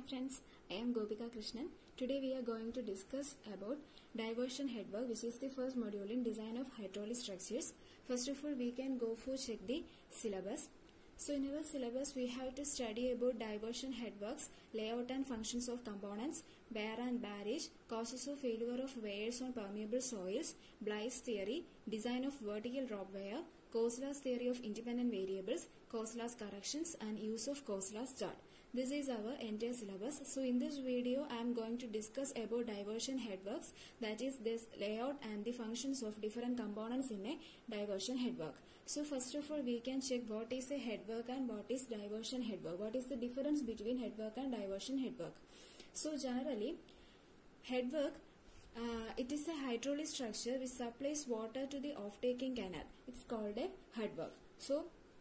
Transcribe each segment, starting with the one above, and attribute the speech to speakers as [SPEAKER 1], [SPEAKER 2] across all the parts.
[SPEAKER 1] friends, I am Gopika Krishnan. Today we are going to discuss about diversion headwork which is the first module in design of hydraulic structures. First of all we can go for check the syllabus. So in our syllabus we have to study about diversion headworks, layout and functions of components, bear and barrage, causes of failure of weirs on permeable soils, Bly's theory, design of vertical drop wire, Kosla's theory of independent variables, Kosla's corrections and use of Kosla's chart. This is our entire syllabus. So in this video I am going to discuss about diversion headworks that is this layout and the functions of different components in a diversion headwork. So first of all we can check what is a headwork and what is diversion headwork. What is the difference between headwork and diversion headwork. So generally headwork uh, it is a hydraulic structure which supplies water to the off-taking canal. It's called a headwork. So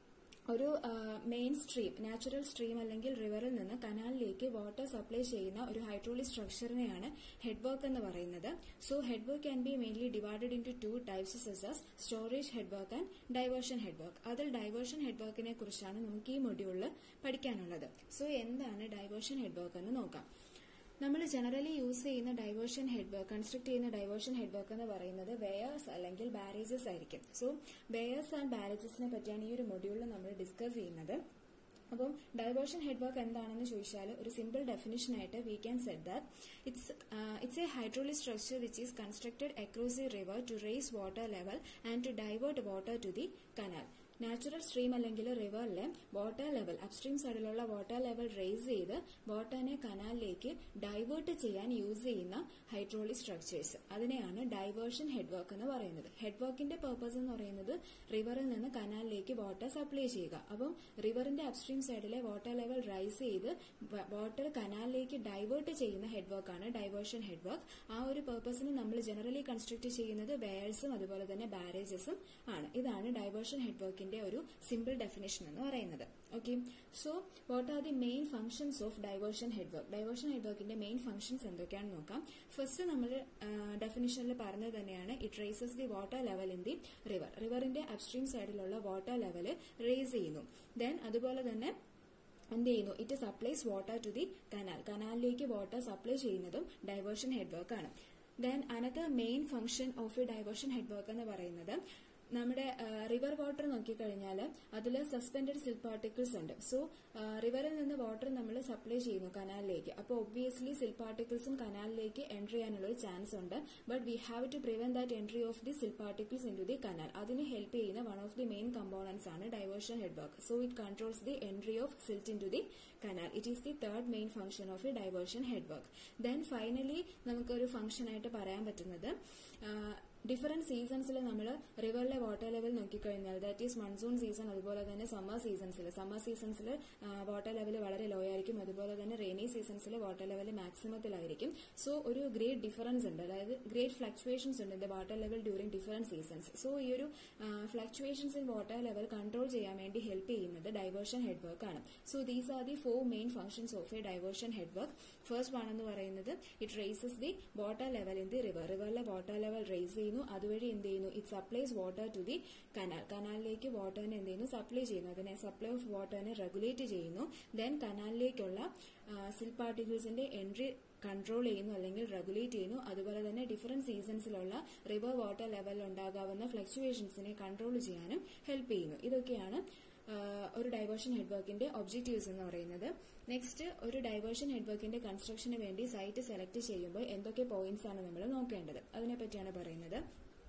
[SPEAKER 1] ഒരു main stream natural stream അല്ലെങ്കിൽ റിവറിൽ നിന്ന് കനാലിലേക്ക് water supply ചെയ്യുന്ന ഒരു hydraulic സ്ട്രക്ചറിനെയാണ് head work എന്ന് പറയുന്നത് so head work can be mainly divided into two types such as storage head work and diversion head work അതിൽ diversion head വർക്കിനെ കുറിച്ചാണ് നമുക്ക് ഈ മൊഡ്യൂളിൽ പഠിക്കാനുള്ളത് സോ എന്താണ് ഡൈവേർഷൻ ഹെഡ് വർക്ക് എന്ന് നോക്കാം നമ്മൾ ജനറലി യൂസ് ചെയ്യുന്ന ഡൈവേർഷൻ ഹെഡ് വർക്ക് കൺസ്ട്രക്ട് ചെയ്യുന്ന ഡൈവേർഷൻ ഹെഡ് വർക്ക് എന്ന് പറയുന്നത് വെയേഴ്സ് അല്ലെങ്കിൽ ബാരേജസ് ആയിരിക്കും സോ വെയേഴ്സ് ആൻഡ് ബാരേജസിനെ പറ്റിയാണ് ഈ ഒരു മൊഡ്യൂളിൽ നമ്മൾ ഡിസ്കസ് ചെയ്യുന്നത് അപ്പം ഡൈവേർഷൻ ഹെഡ് വർക്ക് എന്താണെന്ന് ചോദിച്ചാൽ ഒരു സിമ്പിൾ ഡെഫിനിഷൻ ആയിട്ട് we can set that it's it's a hydraulic structure which is constructed across the river to raise water level and to divert water to the canal natural stream അല്ലെങ്കിൽ റിവറിലെ water level upstream സൈഡിലുള്ള water level raise ചെയ്ത് വാട്ടറിനെ കനാലിലേക്ക് divert ചെയ്യാൻ use ചെയ്യുന്ന hydraulic structures അതിനെയാണ് diversion head work എന്ന് പറയുന്നത് ഹെഡ് വർക്കിന്റെ പർപ്പസ് എന്ന് പറയുന്നത് റിവറിൽ നിന്ന് കനാലിലേക്ക് വാട്ടർ സപ്ലൈ ചെയ്യുക അപ്പം റിവറിന്റെ അപ്സ്ട്രീം സൈഡിലെ വാട്ടർ ലെവൽ റൈസ് ചെയ്ത് വാട്ടർ കനാലിലേക്ക് ഡൈവേർട്ട് ചെയ്യുന്ന ഹെഡ് വർക്കാണ് ഡൈവേർഷൻ ഹെഡ് വർക്ക് ആ ഒരു പർപ്പസിന് നമ്മൾ ജനറലി കൺസ്ട്രക്ട് ചെയ്യുന്നത് വെയർസും അതുപോലെ തന്നെ ബാരേജസും ആണ് ഇതാണ് ഡൈവേർഷൻ ഹെഡ് വർക്കിന്റെ ഇതിന്റെ ഒരു സിമ്പിൾ ഡെഫിനേഷൻ എന്ന് പറയുന്നത് okay so what are the main functions of diversion head work diversion head വർക്കിന്റെ മെയിൻ ഫംഗ്ഷൻസ് എന്തൊക്കെയാണെന്ന് നോക്കാം ഫസ്റ്റ് നമ്മൾ ഡെഫിനേഷനിൽ പറഞ്ഞത് തന്നെയാണ് it raises the water level in the river റിവറിന്റെ അപ്സ്ട്രീം സൈഡിലുള്ള വാട്ടർ ലെവൽ റേസ് ചെയ്യുന്നു ദെൻ അതുപോലെ തന്നെ എന്ത് ചെയ്യുന്നു it supplies water to the canal കനാലിലേക്ക് വാട്ടർ സപ്ലൈ ചെയ്യുന്നതും ഡൈവേർഷൻ ഹെഡ് വർക്ക് ആണ് then another main function of a diversion head work എന്ന് പറയുന്നത് നമ്മുടെ റിവർ വാട്ടർ നോക്കിക്കഴിഞ്ഞാൽ അതിൽ സസ്പെൻഡഡ് സിൽ പാർട്ടിക്കിൾസ് ഉണ്ട് സോ റിവറിൽ നിന്ന് വാട്ടർ നമ്മൾ സപ്ലൈ ചെയ്യുന്നു കനാലിലേക്ക് അപ്പോൾ ഒബ്വിയസ്ലി സിൽ പാർട്ടിക്കിൾസും കനാലിലേക്ക് എൻട്രി ചെയ്യാനുള്ള ഒരു ചാൻസ് ഉണ്ട് but we have to prevent that entry of the silt particles into the canal അതിന് ഹെൽപ്പ് ചെയ്യുന്ന one of the main components ആണ് diversion head work so it controls the entry of silt into the canal it is the third main function of a diversion head work then finally നമുക്കൊരു function ആയിട്ട് പറയാൻ പറ്റുന്നത് different സീസൺസിൽ നമ്മൾ റിവറിലെ water level നോക്കിക്കഴിഞ്ഞാൽ that is monsoon season അതുപോലെ തന്നെ സമ്മർ സീസൺസിൽ സമ്മർ സീസൺസിൽ വാട്ടർ ലെവൽ വളരെ ലോ ആയിരിക്കും അതുപോലെ തന്നെ റെയിനി സീസൺസിൽ വാട്ടർ ലെവൽ മാക്സിമത്തിലായിരിക്കും സോ ഒരു ഗ്രേറ്റ് ഡിഫറൻസ് ഉണ്ട് അതായത് ഗ്രേറ്റ് ഫ്ലക്ച്വേഷൻസ് ഉണ്ട് in the water level during different seasons so ഈ ഒരു fluctuations in water level control ചെയ്യാൻ വേണ്ടി ഹെൽപ്പ് ചെയ്യുന്നത് ഡൈവേർഷൻ ഹെഡ് വർക്ക് ആണ് so these are the four main functions of a diversion head work first one എന്ന് പറയുന്നത് it raises the water level in the river റിവറിലെ water level raise ചെയ്യുന്നു അതുവഴി എന്ത് ചെയ്യുന്നു it supplies water to the canal കനാലിലേക്ക് വാട്ടറിനെ എന്ത് ചെയ്യുന്നു സപ്ലൈ ചെയ്യുന്നു അതിനെ സപ്ലൈ ഓഫ് വാട്ടറിനെ റെഗുലേറ്റ് ചെയ്യുന്നു ദെൻ കനാലിലേക്കുള്ള സിൽ പാർട്ടിക്കിൾസിന്റെ എൻട്രി കൺട്രോൾ ചെയ്യുന്നു അല്ലെങ്കിൽ റെഗുലേറ്റ് ചെയ്യുന്നു അതുപോലെ തന്നെ ഡിഫറെന്റ് സീസൺസിലുള്ള റിവർ വാട്ടർ ലെവലിൽ ഉണ്ടാകാവുന്ന ഫ്ലക്ച്വേഷൻസിനെ കൺട്രോൾ ചെയ്യാനും ഹെൽപ്പ് ചെയ്യുന്നു ഇതൊക്കെയാണ് ഒരു ഡൈവേർഷൻ ഹെഡ് വർക്കിന്റെ ഒബ്ജക്റ്റീവ്സ് എന്ന് പറയുന്നത് നെക്സ്റ്റ് ഒരു ഡൈവേർഷൻ ഹെഡ് വർക്കിന്റെ കൺസ്ട്രക്ഷന് വേണ്ടി സൈറ്റ് സെലക്ട് ചെയ്യുമ്പോൾ എന്തൊക്കെ പോയിന്റ്സ് ആണ് നമ്മൾ നോക്കേണ്ടത് അതിനെപ്പറ്റിയാണ് പറയുന്നത്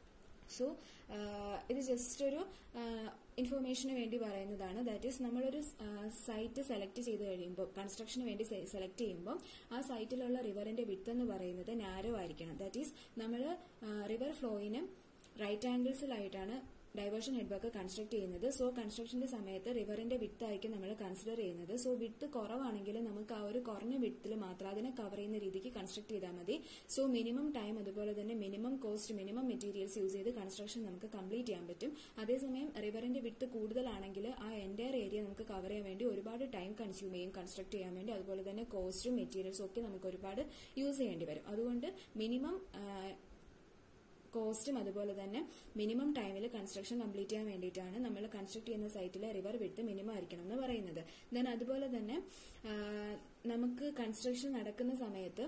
[SPEAKER 1] സോ ഇത് ജസ്റ്റ് ഒരു ഇൻഫർമേഷന് വേണ്ടി പറയുന്നതാണ് ദാറ്റ് ഈസ് നമ്മളൊരു സൈറ്റ് സെലക്ട് ചെയ്ത് കഴിയുമ്പോൾ കൺസ്ട്രക്ഷന് വേണ്ടി സെലക്ട് ചെയ്യുമ്പോൾ ആ സൈറ്റിലുള്ള റിവറിന്റെ വിത്ത് എന്ന് പറയുന്നത് നാരോ ആയിരിക്കണം ദാറ്റ് ഈസ് നമ്മൾ റിവർ ഫ്ലോയിന് റൈറ്റ് ആംഗിൾസിലായിട്ടാണ് ഡൈവേർഷൻ ഹെഡ് വർക്ക് കൺസ്ട്രക്ട് ചെയ്യുന്നത് സോ കൺസ്ട്രക്ഷന്റെ സമയത്ത് റിവറിന്റെ വിത്ത് ആയിരിക്കും നമ്മൾ കൺസിഡർ ചെയ്യുന്നത് സോ വിത്ത് കുറവാണെങ്കിൽ നമുക്ക് ആ ഒരു കുറഞ്ഞ വിത്തിൽ മാത്രം അതിനെ കവർ ചെയ്യുന്ന രീതിക്ക് കൺസ്ട്രക്ട് ചെയ്താൽ മതി സോ മിനിമം ടൈം അതുപോലെ തന്നെ minimum cost minimum materials use ചെയ്ത് കൺസ്ട്രക്ഷൻ നമുക്ക് കംപ്ലീറ്റ് ചെയ്യാൻ പറ്റും അതേസമയം റിവറിന്റെ വിത്ത് കൂടുതലാണെങ്കിൽ ആ എൻറ്റയർ ഏരിയ നമുക്ക് കവർ ചെയ്യാൻ വേണ്ടി ഒരുപാട് ടൈം കൺസ്യൂം ചെയ്യും കൺസ്ട്രക്ട് ചെയ്യാൻ വേണ്ടി അതുപോലെ തന്നെ കോസ്റ്റും മെറ്റീരിയൽസും ഒക്കെ നമുക്ക് ഒരുപാട് യൂസ് ചെയ്യേണ്ടി വരും അതുകൊണ്ട് മിനിമം കോസ്റ്റും അതുപോലെ തന്നെ മിനിമം ടൈമിൽ കൺസ്ട്രക്ഷൻ കംപ്ലീറ്റ് ചെയ്യാൻ വേണ്ടിയിട്ടാണ് നമ്മൾ കൺസ്ട്രക്ട് ചെയ്യുന്ന സൈറ്റിലെ റിവർ വിട്ട് മിനിമം ആയിരിക്കണം എന്ന് പറയുന്നത് ദെൻ അതുപോലെ തന്നെ ആ, നമുക്ക് കൺസ്ട്രക്ഷൻ നടക്കുന്ന സമയത്ത്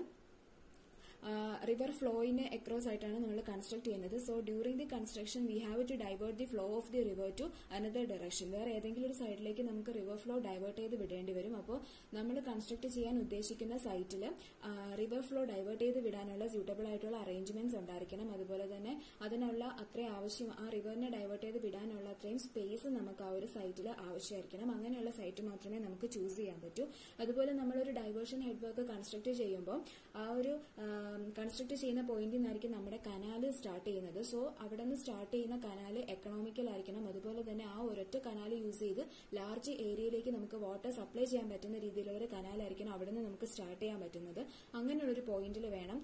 [SPEAKER 1] റിവർ ഫ്ലോയിന് അക്രോസ് ആയിട്ടാണ് നമ്മൾ കൺസ്ട്രക്ട് ചെയ്യുന്നത് so during the construction we have to divert the flow of the river to another direction വേറെ ഏതെങ്കിലും ഒരു സൈഡിലേക്ക് നമുക്ക് റിവർ ഫ്ലോ ഡൈവേർട്ട് ചെയ്ത് വിടേണ്ടി വരും അപ്പോൾ നമ്മൾ കൺസ്ട്രക്ട് ചെയ്യാൻ ഉദ്ദേശിക്കുന്ന സൈറ്റിൽ റിവർ ഫ്ലോ ഡൈവേർട്ട് ചെയ്ത് വിടാനുള്ള സ്യൂട്ടബിൾ ആയിട്ടുള്ള അറേഞ്ച്മെന്റ്സ് ഉണ്ടായിരിക്കണം അതുപോലെ തന്നെ അതിനുള്ള അത്രയും ആവശ്യം ആ റിവറിനെ ഡൈവേർട്ട് ചെയ്ത് വിടാനുള്ള അത്രയും സ്പേസ് നമുക്ക് ആ ഒരു സൈറ്റിൽ ആവശ്യമായിരിക്കണം അങ്ങനെയുള്ള സൈറ്റ് മാത്രമേ നമുക്ക് ചൂസ് ചെയ്യാൻ പറ്റൂ അതുപോലെ നമ്മളൊരു ഡൈവേർഷൻ ഹെഡ് വർക്ക് കൺസ്ട്രക്ട് ചെയ്യുമ്പോൾ ആ ഒരു കൺസ്ട്രക്ട് ചെയ്യുന്ന പോയിന്റിൽ നിന്നായിരിക്കും നമ്മുടെ കനാല് സ്റ്റാർട്ട് ചെയ്യുന്നത് സോ അവിടെ നിന്ന് സ്റ്റാർട്ട് ചെയ്യുന്ന കനാല് എക്കണോമിക്കൽ ആയിരിക്കണം അതുപോലെ തന്നെ ആ ഒരൊറ്റ കനാല് യൂസ് ചെയ്ത് ലാർജ് ഏരിയയിലേക്ക് നമുക്ക് വാട്ടർ സപ്ലൈ ചെയ്യാൻ പറ്റുന്ന രീതിയിലുള്ള ഒരു കനാലായിരിക്കണം അവിടെ നിന്ന് നമുക്ക് സ്റ്റാർട്ട് ചെയ്യാൻ പറ്റുന്നത് അങ്ങനെയുള്ള ഒരു പോയിന്റിൽ വേണം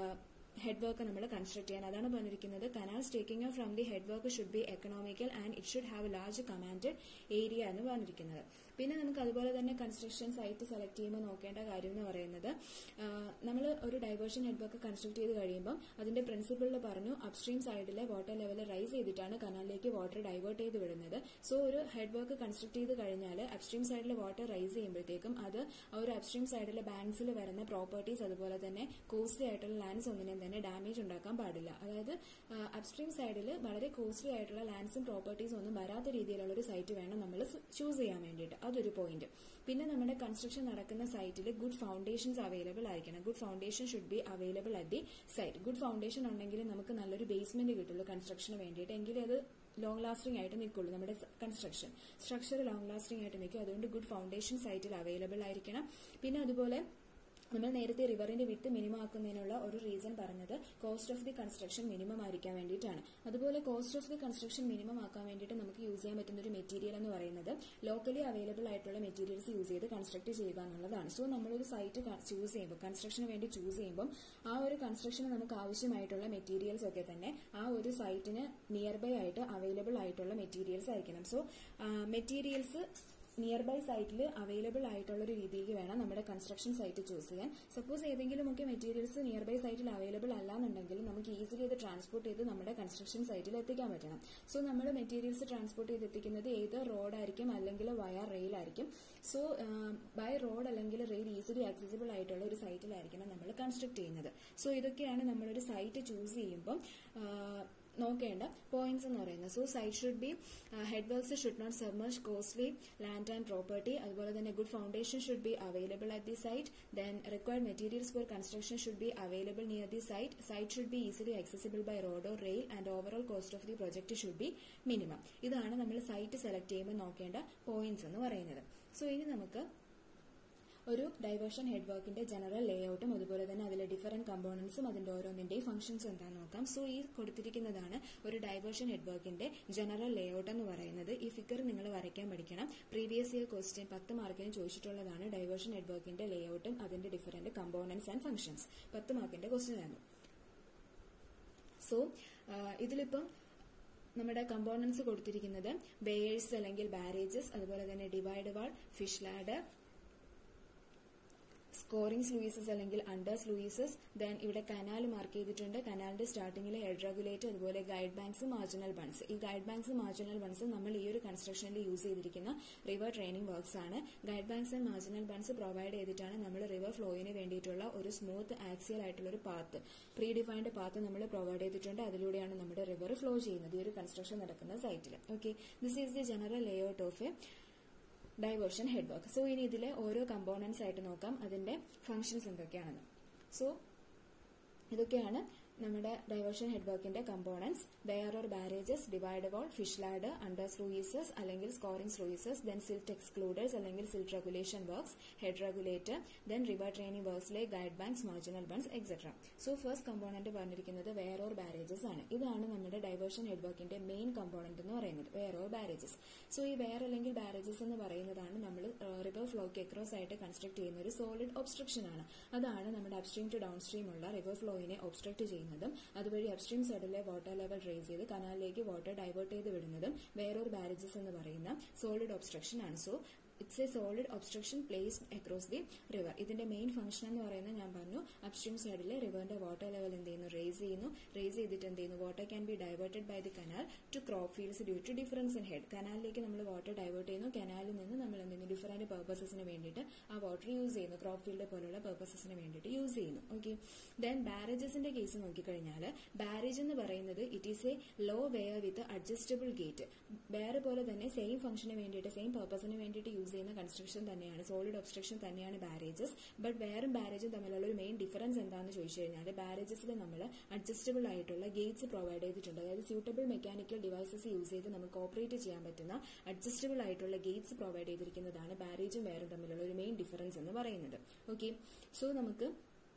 [SPEAKER 1] ഹെഡ് വർക്ക് നമ്മൾ കൺസ്ട്രക്ട് ചെയ്യാൻ അതാണ് പറഞ്ഞിരിക്കുന്നത് canal staking from the head work should be economical and it should have large commanded area എന്ന് പറഞ്ഞിരിക്കുന്നത് പിന്നെ നമുക്ക് അതുപോലെ തന്നെ കൺസ്ട്രക്ഷൻ സൈറ്റ് സെലക്ട് ചെയ്യുമ്പോൾ നോക്കേണ്ട കാര്യം എന്ന് പറയുന്നത് നമ്മൾ ഒരു ഡൈവേർഷൻ ഹെഡ് വർക്ക് കൺസ്ട്രക്ട് ചെയ്ത് കഴിയുമ്പോൾ അതിന്റെ പ്രിൻസിപ്പിളിൽ പറഞ്ഞു അപ്സ്ട്രീം സൈഡിലെ വാട്ടർ ലെവൽ റൈസ് ചെയ്തിട്ടാണ് കനാലിലേക്ക് വാട്ടർ ഡൈവേർട്ട് ചെയ്ത് വിടുന്നത് സോ ഒരു ഹെഡ് വർക്ക് കൺസ്ട്രക്ട് ചെയ്ത് കഴിഞ്ഞാൽ അപ്സ്ട്രീം സൈഡിൽ വാട്ടർ റൈസ് ചെയ്യുമ്പോഴത്തേക്കും അത് ആ ഒരു അപ്സ്ട്രീം സൈഡിലെ ബാങ്ക്സിൽ വരുന്ന പ്രോപ്പർട്ടീസ് അതുപോലെ തന്നെ കോസ്റ്റ്ലി ആയിട്ടുള്ള ലാൻഡ്സ് ഒന്നിനും തന്നെ ഡാമേജ് ഉണ്ടാക്കാൻ പാടില്ല അതായത് അപ്സ്ട്രീം സൈഡിൽ വളരെ കോസ്റ്റ്ലി ആയിട്ടുള്ള ലാൻഡ്സും പ്രോപ്പർട്ടീസും ഒന്നും വരാത്ത രീതിയിലുള്ള ഒരു സൈറ്റ് വേണം നമ്മൾ ചൂസ് ചെയ്യാൻ വേണ്ടിയിട്ട് അതൊരു പോയിന്റ് പിന്നെ നമ്മുടെ കൺസ്ട്രക്ഷൻ നടക്കുന്ന സൈറ്റിൽ ഗുഡ് ഫൗണ്ടേഷൻസ് അവൈലബിൾ ആയിരിക്കണം good foundation should be available at the site good foundation ഉണ്ടെങ്കിൽ നമുക്ക് നല്ലൊരു ബേസ്മെന്റ് കിട്ടുള്ളൂ കൺസ്ട്രക്ഷന് വേണ്ടിയിട്ട് എങ്കിലേ അത് ലോങ് ലാസ്റ്റിംഗ് ആയിട്ട് നിൽക്കുള്ളൂ നമ്മുടെ കൺസ്ട്രക്ഷൻ സ്ട്രക്ചർ ലോങ് ലാസ്റ്റിംഗ് ആയിട്ട് നിൽക്കും അതുകൊണ്ട് ഗുഡ് ഫൗണ്ടേഷൻ സൈറ്റിൽ അവൈലബിൾ ആയിരിക്കണം പിന്നെ അതുപോലെ നമ്മൾ നേരത്തെ റിവറിന്റെ വിട്ട് മിനിമം ആക്കുന്നതിനുള്ള ഒരു റീസൺ പറഞ്ഞത് cost of the construction minimum ആയിരിക്കാൻ വേണ്ടിയിട്ടാണ് അതുപോലെ cost of the construction minimum ആക്കാൻ വേണ്ടിയിട്ട് നമുക്ക് യൂസ് ചെയ്യാൻ പറ്റുന്ന ഒരു മെറ്റീരിയൽ എന്ന് പറയുന്നത് ലോക്കലി അവൈലബിൾ ആയിട്ടുള്ള മെറ്റീരിയൽസ് യൂസ് ചെയ്ത് കൺസ്ട്രക്ട് ചെയ്യുക എന്നുള്ളതാണ് സോ നമ്മളൊരു സൈറ്റ് ചൂസ് ചെയ്യുമ്പോൾ കൺസ്ട്രക്ഷന് വേണ്ടി ചൂസ് ചെയ്യുമ്പോൾ ആ ഒരു കൺസ്ട്രക്ഷന് നമുക്ക് ആവശ്യമായിട്ടുള്ള മെറ്റീരിയൽസ് ഒക്കെ തന്നെ ആ ഒരു സൈറ്റിന് നിയർ ബൈ ആയിട്ട് അവൈലബിൾ ആയിട്ടുള്ള മെറ്റീരിയൽസ് ആയിരിക്കണം സോ മെറ്റീരിയൽസ് നിയർ ബൈ സൈറ്റിൽ അവൈലബിൾ ആയിട്ടുള്ള ഒരു രീതിയിൽ വേണം നമ്മുടെ കൺസ്ട്രക്ഷൻ സൈറ്റ് ചൂസ് ചെയ്യാൻ സപ്പോസ് ഏതെങ്കിലും ഒക്കെ മെറ്റീരിയൽസ് നിയർ ബൈ സൈറ്റിൽ അവൈലബിൾ അല്ലാന്നുണ്ടെങ്കിൽ നമുക്ക് ഈസിലി അത് ട്രാൻസ്പോർട്ട് ചെയ്ത് നമ്മുടെ കൺസ്ട്രക്ഷൻ സൈറ്റിൽ എത്തിക്കാൻ പറ്റണം സോ നമ്മൾ മെറ്റീരിയൽസ് ട്രാൻസ്പോർട്ട് ചെയ്ത് എത്തിക്കുന്നത് ഏത് റോഡായിരിക്കും അല്ലെങ്കിൽ വയർ റെയിൽ ആയിരിക്കും സോ ബൈ റോഡ് അല്ലെങ്കിൽ റെയിൽ ഈസിലി ആക്സസിബിൾ ആയിട്ടുള്ള ഒരു സൈറ്റിലായിരിക്കണം നമ്മൾ കൺസ്ട്രക്ട് ചെയ്യുന്നത് സോ ഇതൊക്കെയാണ് നമ്മളൊരു സൈറ്റ് ചൂസ് ചെയ്യുമ്പം നോക്കേണ്ട പോയിന്റ്സ് എന്ന് പറയുന്നത് so site should be head works should not submerge costly land and property അതുപോലെ തന്നെ good foundation should be available at the site then required materials for construction should be available near the site site should be easily accessible by road or rail and overall cost of the project should be minimum ഇതാണ് നമ്മൾ site select ചെയ്യുമ്പോൾ നോക്കേണ്ട points എന്ന് പറയുന്നത് so ഇനി നമുക്ക് ഒരു diversion head വർക്കിന്റെ ജനറൽ ലേഔട്ടും അതുപോലെ തന്നെ അതിലെ ഡിഫറെന്റ് കമ്പോണൻസും അതിന്റെ ഓരോന്നിന്റെയും ഫംഗ്ഷൻസും എന്താണെന്ന് നോക്കാം സോ ഈ കൊടുത്തിരിക്കുന്നതാണ് ഒരു ഡൈവേർഷൻ ഹെഡ് വർക്കിന്റെ ജനറൽ ലേഔട്ട് എന്ന് പറയുന്നത് ഈ ഫിഗർ നിങ്ങൾ വരയ്ക്കാൻ പഠിക്കണം പ്രീവിയസ് ഇയർ ക്വസ്റ്റ്യൻ പത്ത് മാർക്കിന് ചോദിച്ചിട്ടുള്ളതാണ് ഡൈവേർഷൻ ഹെഡ് വർക്കിന്റെ ലേഔട്ടും അതിന്റെ ഡിഫറെന്റ് കമ്പോണൻസ് ആൻഡ് ഫംഗ്ഷൻസ് പത്ത് മാർക്കിന്റെ ക്വസ്റ്റ്യൻ ആയിരുന്നു സോ ഇതിലിപ്പം നമ്മുടെ കമ്പോണൻസ് കൊടുത്തിരിക്കുന്നത് ബേയേഴ്സ് അല്ലെങ്കിൽ ബാരേജസ് അതുപോലെ തന്നെ divide wall fish ladder scouring sluices അല്ലെങ്കിൽ അണ്ടർ സ്ലൂയിസസ് ദെൻ ഇവിടെ കനാൽ മാർക്ക് ചെയ്തിട്ടുണ്ട് കനാലിന്റെ സ്റ്റാർട്ടിംഗിൽ ഹെഡ് റെഗുലേറ്റർ അതുപോലെ ഗൈഡ് ബാങ്ക്സ് മാർജിനൽ ബൺസ് ഈ ഗൈഡ് ബാങ്ക്സ് മാർജിനൽ ബൺസ് നമ്മൾ ഈ ഒരു കൺസ്ട്രക്ഷനിൽ യൂസ് ചെയ്തിരിക്കുന്ന റിവർ ട്രെയിനിങ് വർക്ക്സ് ആണ് guide banks and marginal bunds provide ചെയ്തിട്ടാണ് നമ്മൾ റിവർ ഫ്ലോയിന് വേണ്ടിയിട്ടുള്ള ഒരു സ്മൂത്ത് ആക്സിയൽ ആയിട്ടുള്ള ഒരു പാത്ത് പ്രീ ഡിഫൈൻഡ് പാത്ത് നമ്മൾ പ്രൊവൈഡ് ചെയ്തിട്ടുണ്ട് അതിലൂടെയാണ് നമ്മുടെ റിവർ ഫ്ലോ ചെയ്യുന്നത് ഈ ഒരു കൺസ്ട്രക്ഷൻ നടക്കുന്ന സൈറ്റിൽ okay this is the general layout of a diversion head work so ഇനി ഇതിലെ ഓരോ കമ്പോണൻസ് ആയിട്ട് നോക്കാം അതിന്റെ ഫങ്ഷൻസ് എന്തൊക്കെയാണെന്ന് സോ ഇതൊക്കെയാണ് നമ്മുടെ ഡൈവേർഷൻ ഹെഡ് വർക്കിന്റെ components weir or barrages divide wall fish ladder under sluices അല്ലെങ്കിൽ scouring sluices then silt excluders അല്ലെങ്കിൽ silt regulation works head regulator then river training വർക്ക്സിലെ guide banks marginal bunds etcetera so first component പറഞ്ഞിരിക്കുന്നത് weir or barrages ആണ് ഇതാണ് നമ്മുടെ diversion head വർക്കിന്റെ main component എന്ന് പറയുന്നത് വെയർ ഓർ ബാരേജസ് സോ ഈ വെയർ അല്ലെങ്കിൽ ബാരേജസ് എന്ന് പറയുന്നതാണ് നമ്മൾ റിവർ ഫ്ലോക്ക് അക്രോസ് ആയിട്ട് കൺസ്ട്രക്ട് ചെയ്യുന്ന ഒരു സോളിഡ് ഒബ്സ്ട്രക്ഷൻ ആണ് അതാണ് നമ്മുടെ അപ്സ്ട്രീം ടു ഡൗൺ സ്ട്രീം ഉള്ള റിവർ ഫ്ലോയിനെ ഒബ്സ്ട്രക്ട് ചെയ്യുന്നതും അതുവഴി അപ്സ്ട്രീം സൈഡിലെ വാട്ടർ ലെവൽ റേസ് ചെയ്ത് കനാലിലേക്ക് വാട്ടർ ഡൈവേർട്ട് ചെയ്ത് വിടുന്നതും വേറൊരു ബാരേജസ് എന്ന് പറയുന്ന സോളിഡ് ഒബ്സ്ട്രക്ഷൻ ആണ് so it's a solid obstruction placed across the river ഇതിന്റെ മെയിൻ ഫംഗ്ഷൻ എന്ന് പറയുന്നത് ഞാൻ പറഞ്ഞു അപ്സ്ട്രീം സൈഡിൽ റിവറിന്റെ വാട്ടർ ലെവൽ എന്ത് ചെയ്യുന്നു റേസ് ചെയ്യുന്നു റേസ് ചെയ്തിട്ട് എന്ത് ചെയ്യുന്നു water can be diverted by the canal to crop fields due to difference in head കനാലിലേക്ക് നമ്മൾ വാട്ടർ ഡൈവേർട്ട് ചെയ്യുന്നു കനാലിൽ നിന്ന് നമ്മൾ എന്ത് ചെയ്യുന്നു ഡിഫറൻറ്റ് പർപ്പസസിന് വേണ്ടിയിട്ട് ആ വാട്ടർ യൂസ് ചെയ്യുന്നു ക്രോപ്പ് ഫീൽഡ് പോലുള്ള പർപ്പസസിന് വേണ്ടിയിട്ട് യൂസ് ചെയ്യുന്നു ഓക്കെ ദെൻ ബാരേജസിന്റെ കേസ് നോക്കിക്കഴിഞ്ഞാൽ ബാരേജ് എന്ന് പറയുന്നത് it is a low weir with adjustable gate വേറെ പോലെ തന്നെ സെയിം ഫംഗ്ഷന് വേണ്ടിയിട്ട് സെയിം പർപ്പസിന് വേണ്ടിയിട്ട് യൂസ് ചെയ്യുന്ന കൺസ്ട്രക്ഷൻ തന്നെയാണ് സോളിഡ് ഒബ്സ്ട്രക്ഷൻ തന്നെയാണ് ബാരേജസ് ബട്ട് വേറും ബാരേജും തമ്മിലുള്ള ഒരു മെയിൻ ഡിഫറൻസ് എന്താണെന്ന് ചോദിച്ചു കഴിഞ്ഞാൽ ബാരേജസിൽ നമ്മൾ അഡ്ജസ്റ്റബിൾ ആയിട്ടുള്ള ഗേറ്റ്സ് പ്രൊവൈഡ് ചെയ്തിട്ടുണ്ട് അതായത് സ്യൂട്ടബിൾ മെക്കാനിക്കൽ ഡിവൈസസ് യൂസ് ചെയ്ത് നമുക്ക് ഓപ്പറേറ്റ് ചെയ്യാൻ പറ്റുന്ന അഡ്ജസ്റ്റബിൾ ആയിട്ടുള്ള ഗേറ്റ്സ് പ്രൊവൈഡ് ചെയ്തിരിക്കുന്നതാണ് ബാരേജും വേറും തമ്മിലുള്ള ഒരു മെയിൻ ഡിഫറൻസ് എന്ന് പറയുന്നത് ഓക്കെ സോ നമുക്ക്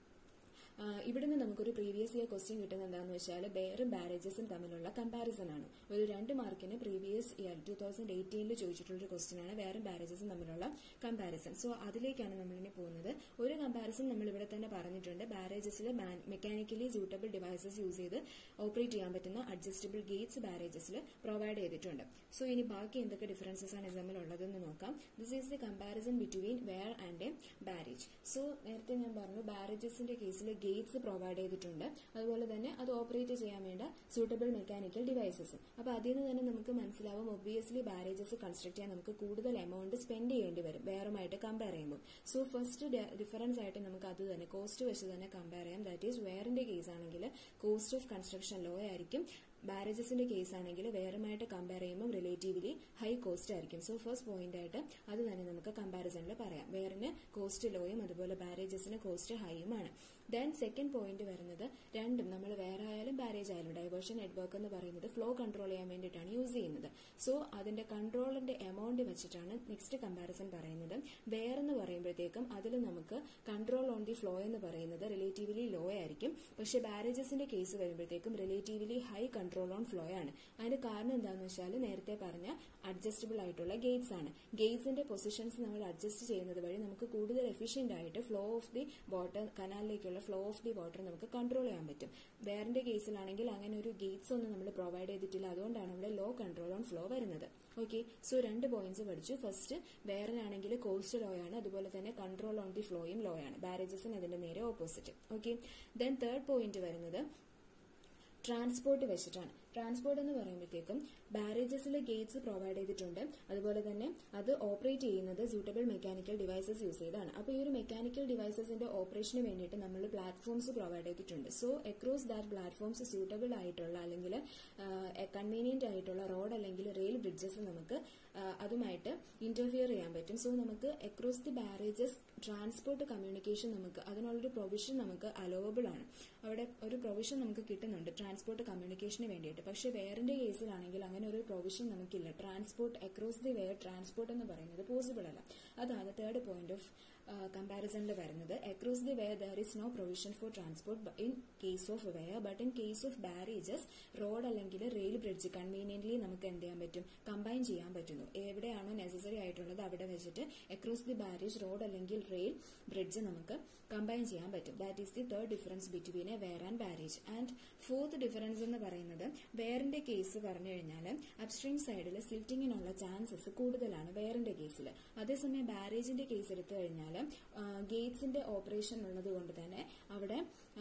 [SPEAKER 1] ഇവിടുന്ന് നമുക്കൊരു പ്രീവിയസ് ഇയർ ക്വസ്റ്റ്യൻ കിട്ടുന്നത് എന്താണെന്ന് വെച്ചാൽ ബെയറും ബാരേജസും തമ്മിലുള്ള കമ്പാരിസൺ ആണ് ഒരു രണ്ട് മാർക്കിന് പ്രീവിയസ് ഇയർ ടൂ തൗസൻഡ് എയ്റ്റീനിൽ ചോദിച്ചിട്ടുള്ള ഒരു ക്വസ്റ്റ്യൻ ആണ് ബെയറും ബാരേജസും തമ്മിലുള്ള കമ്പാരിസൺ സോ അതിലേക്കാണ് നമ്മളിനി പോകുന്നത് ഒരു കമ്പാരിസൺ നമ്മൾ ഇവിടെ തന്നെ പറഞ്ഞിട്ടുണ്ട് ബാരേജസിൽ മെക്കാനിക്കലി സ്യൂട്ടബിൾ ഡിവൈസസ് യൂസ് ചെയ്ത് ഓപ്പറേറ്റ് ചെയ്യാൻ പറ്റുന്ന അഡ്ജസ്റ്റബിൾ ഗേറ്റ്സ് ബാരേജസിൽ പ്രൊവൈഡ് ചെയ്തിട്ടുണ്ട് സോ ഇനി ബാക്കി എന്തൊക്കെ ഡിഫറൻസസ് ആണ് ഇത് തമ്മിലുള്ളതെന്ന് നോക്കാം this is the comparison between weir and a barrage so നേരത്തെ ഞാൻ പറഞ്ഞു ബാരേജസിന്റെ കേസിൽ ഗേറ്റ്സ് പ്രൊവൈഡ് ചെയ്തിട്ടുണ്ട് അതുപോലെ തന്നെ അത് ഓപ്പറേറ്റ് ചെയ്യാൻ വേണ്ട സൂട്ടബിൾ മെക്കാനിക്കൽ ഡിവൈസസ് അപ്പോൾ അതിൽ നിന്ന് തന്നെ നമുക്ക് മനസ്സിലാവും ഒബ്വിയസ്ലി ബാരേജസ് കൺസ്ട്രക്ട് ചെയ്യാൻ നമുക്ക് കൂടുതൽ എമൗണ്ട് സ്പെൻഡ് ചെയ്യേണ്ടി വരും വേറുമായിട്ട് കമ്പയർ ചെയ്യുമ്പോൾ സോ ഫസ്റ്റ് ഡിഫറൻസ് ആയിട്ട് നമുക്ക് അത് തന്നെ കോസ്റ്റ് വെച്ച് തന്നെ കമ്പയർ ചെയ്യാം ദാറ്റ് ഈസ് വെയറിന്റെ കേസ് ആണെങ്കിൽ കോസ്റ്റ് ഓഫ് കൺസ്ട്രക്ഷൻ ലോ ആയിരിക്കും ബാരേജസിന്റെ കേസ് ആണെങ്കിൽ വേറുമായിട്ട് കമ്പയർ ചെയ്യുമ്പോൾ റിലേറ്റീവ്ലി ഹൈ കോസ്റ്റ് ആയിരിക്കും സോ ഫസ്റ്റ് പോയിന്റ് ആയിട്ട് അത് തന്നെ നമുക്ക് കമ്പാരിസണിൽ പറയാം വേറിന് കോസ്റ്റ് ലോയും അതുപോലെ ബാരേജസിന് കോസ്റ്റ് ഹൈയുമാണ് ദെൻ സെക്കൻഡ് പോയിന്റ് വരുന്നത് രണ്ടും നമ്മൾ വേറെ ആയാലും ബാരേജ് ആയാലും ഡൈവേർഷൻ നെറ്റ്വർക്ക് എന്ന് പറയുന്നത് ഫ്ലോ കൺട്രോൾ ചെയ്യാൻ വേണ്ടിയിട്ടാണ് യൂസ് ചെയ്യുന്നത് സോ അതിന്റെ കൺട്രോളിന്റെ എമൗണ്ട് വെച്ചിട്ടാണ് നെക്സ്റ്റ് കമ്പാരിസൺ പറയുന്നത് വേറെന്ന് പറയുമ്പോഴത്തേക്കും അതിൽ നമുക്ക് കൺട്രോൾ ഓൺ ദി ഫ്ലോ എന്ന് പറയുന്നത് റിലേറ്റീവ്ലി ലോ ആയിരിക്കും പക്ഷെ ബാരേജസിന്റെ കേസ് വരുമ്പോഴത്തേക്കും relatively high control on flow ആണ് അതിന് കാരണം എന്താണെന്ന് വെച്ചാൽ നേരത്തെ പറഞ്ഞ അഡ്ജസ്റ്റബിൾ ആയിട്ടുള്ള ഗേറ്റ്സ് ആണ് ഗേറ്റ്സിന്റെ പൊസിഷൻസ് നമ്മൾ അഡ്ജസ്റ്റ് ചെയ്യുന്നത് വഴി നമുക്ക് കൂടുതൽ എഫിഷ്യന്റ് ആയിട്ട് ഫ്ലോ ഓഫ് ദി വാട്ടർ കനാലിലേക്കുള്ള ഫ്ലോ ഓഫ് ദി വാട്ടർ നമുക്ക് കൺട്രോൾ ചെയ്യാൻ പറ്റും വേറിന്റെ കേസിലാണെങ്കിൽ അങ്ങനെ ഒരു ഗേറ്റ്സ് ഒന്നും നമ്മൾ പ്രൊവൈഡ് ചെയ്തിട്ടില്ല അതുകൊണ്ടാണ് ഇവിടെ ലോ കൺട്രോൾ ഓൺ ഫ്ലോ വരുന്നത് ഓക്കെ സോ രണ്ട് പോയിന്റ്സ് പഠിച്ചു ഫസ്റ്റ് വേറിനാണെങ്കിൽ കോസ്റ്റ് ലോ ആണ് അതുപോലെ തന്നെ കൺട്രോൾ ഓൺ ദി ഫ്ലോയും ലോ ആണ് ബാരേജസിന് അതിന്റെ നേരെ opposite okay then third point വരുന്നത് ട്രാൻസ്പോർട്ട് വെച്ചിട്ടാണ് ട്രാൻസ്പോർട്ട് എന്ന് പറയുമ്പോഴത്തേക്കും ബാരേജസിൽ ഗേറ്റ്സ് പ്രൊവൈഡ് ചെയ്തിട്ടുണ്ട് അതുപോലെ തന്നെ അത് ഓപ്പറേറ്റ് ചെയ്യുന്നത് സൂട്ടബിൾ മെക്കാനിക്കൽ ഡിവൈസസ് യൂസ് ചെയ്താണ് അപ്പോൾ ഈ ഒരു മെക്കാനിക്കൽ ഡിവൈസസിന്റെ ഓപ്പറേഷന് വേണ്ടിയിട്ട് നമ്മൾ പ്ലാറ്റ്ഫോംസ് പ്രൊവൈഡ് ചെയ്തിട്ടുണ്ട് so across that platforms suitable ആയിട്ടുള്ള അല്ലെങ്കിൽ കൺവീനിയന്റ് ആയിട്ടുള്ള റോഡ് അല്ലെങ്കിൽ റെയിൽ ബ്രിഡ്ജസ് നമുക്ക് അതുമായിട്ട് ഇന്റർഫിയർ ചെയ്യാൻ പറ്റും സോ നമുക്ക് across the barrages transport communication നമുക്ക് അതിനുള്ളൊരു പ്രൊവിഷൻ നമുക്ക് അലോവബിൾ ആണ് അവിടെ ഒരു പ്രൊവിഷൻ നമുക്ക് കിട്ടുന്നുണ്ട് ട്രാൻസ്പോർട്ട് കമ്മ്യൂണിക്കേഷന് വേണ്ടിയിട്ട് പക്ഷെ വെയറിന്റെ കേസിലാണെങ്കിൽ അങ്ങനെ ഒരു പ്രൊവിഷൻ നമുക്കില്ല transport across the weir transport എന്ന് പറയുന്നത് പോസിബിൾ അല്ല അതാണ് തേർഡ് പോയിന്റ് ഓഫ് കമ്പാരിസണിൽ വരുന്നത് across the weir there is no provision for transport in case of weir but in case of barrages road അല്ലെങ്കിൽ റെയിൽ ബ്രിഡ്ജ് കൺവീനിയന്റ്ലി നമുക്ക് എന്ത് ചെയ്യാൻ പറ്റും കമ്പൈൻ ചെയ്യാൻ പറ്റുന്നു എവിടെയാണോ നെസസറി ആയിട്ടുള്ളത് അവിടെ വെച്ചിട്ട് അക്രോസ് ദി ബാരേജ് റോഡ് അല്ലെങ്കിൽ റെയിൽ ബ്രിഡ്ജ് നമുക്ക് കമ്പൈൻ ചെയ്യാൻ പറ്റും that is the third difference between a weir and barrage and fourth difference എന്ന് പറയുന്നത് വെയറിന്റെ കേസ് പറഞ്ഞു കഴിഞ്ഞാൽ അപ്സ്ട്രീം സൈഡിൽ സിൽറ്റിങ്ങിനുള്ള ചാൻസസ് കൂടുതലാണ് വെയറിന്റെ കേസിൽ അതേസമയം ബാരേജിന്റെ കേസ് എടുത്തു കഴിഞ്ഞാൽ ഗേറ്റ്സിന്റെ ഓപ്പറേഷൻ ഉള്ളത് കൊണ്ട് തന്നെ അവിടെ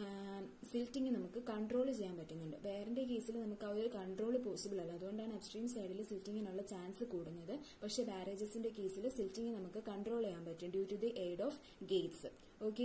[SPEAKER 1] സിൽറ്റിങ് നമുക്ക് കൺട്രോൾ ചെയ്യാൻ പറ്റുന്നുണ്ട് വെയറിന്റെ കേസിൽ നമുക്ക് ആ ഒരു കൺട്രോൾ പോസിബിൾ അല്ല അതുകൊണ്ടാണ് അപ്സ്ട്രീം സൈഡിൽ സിൽറ്റിങ്ങിനുള്ള ചാൻസ് കൂടുന്നത് പക്ഷേ ബാരേജസിന്റെ കേസിൽ സിൽറ്റിങ് നമുക്ക് കൺട്രോൾ ചെയ്യാൻ പറ്റും due to the aid of gates okay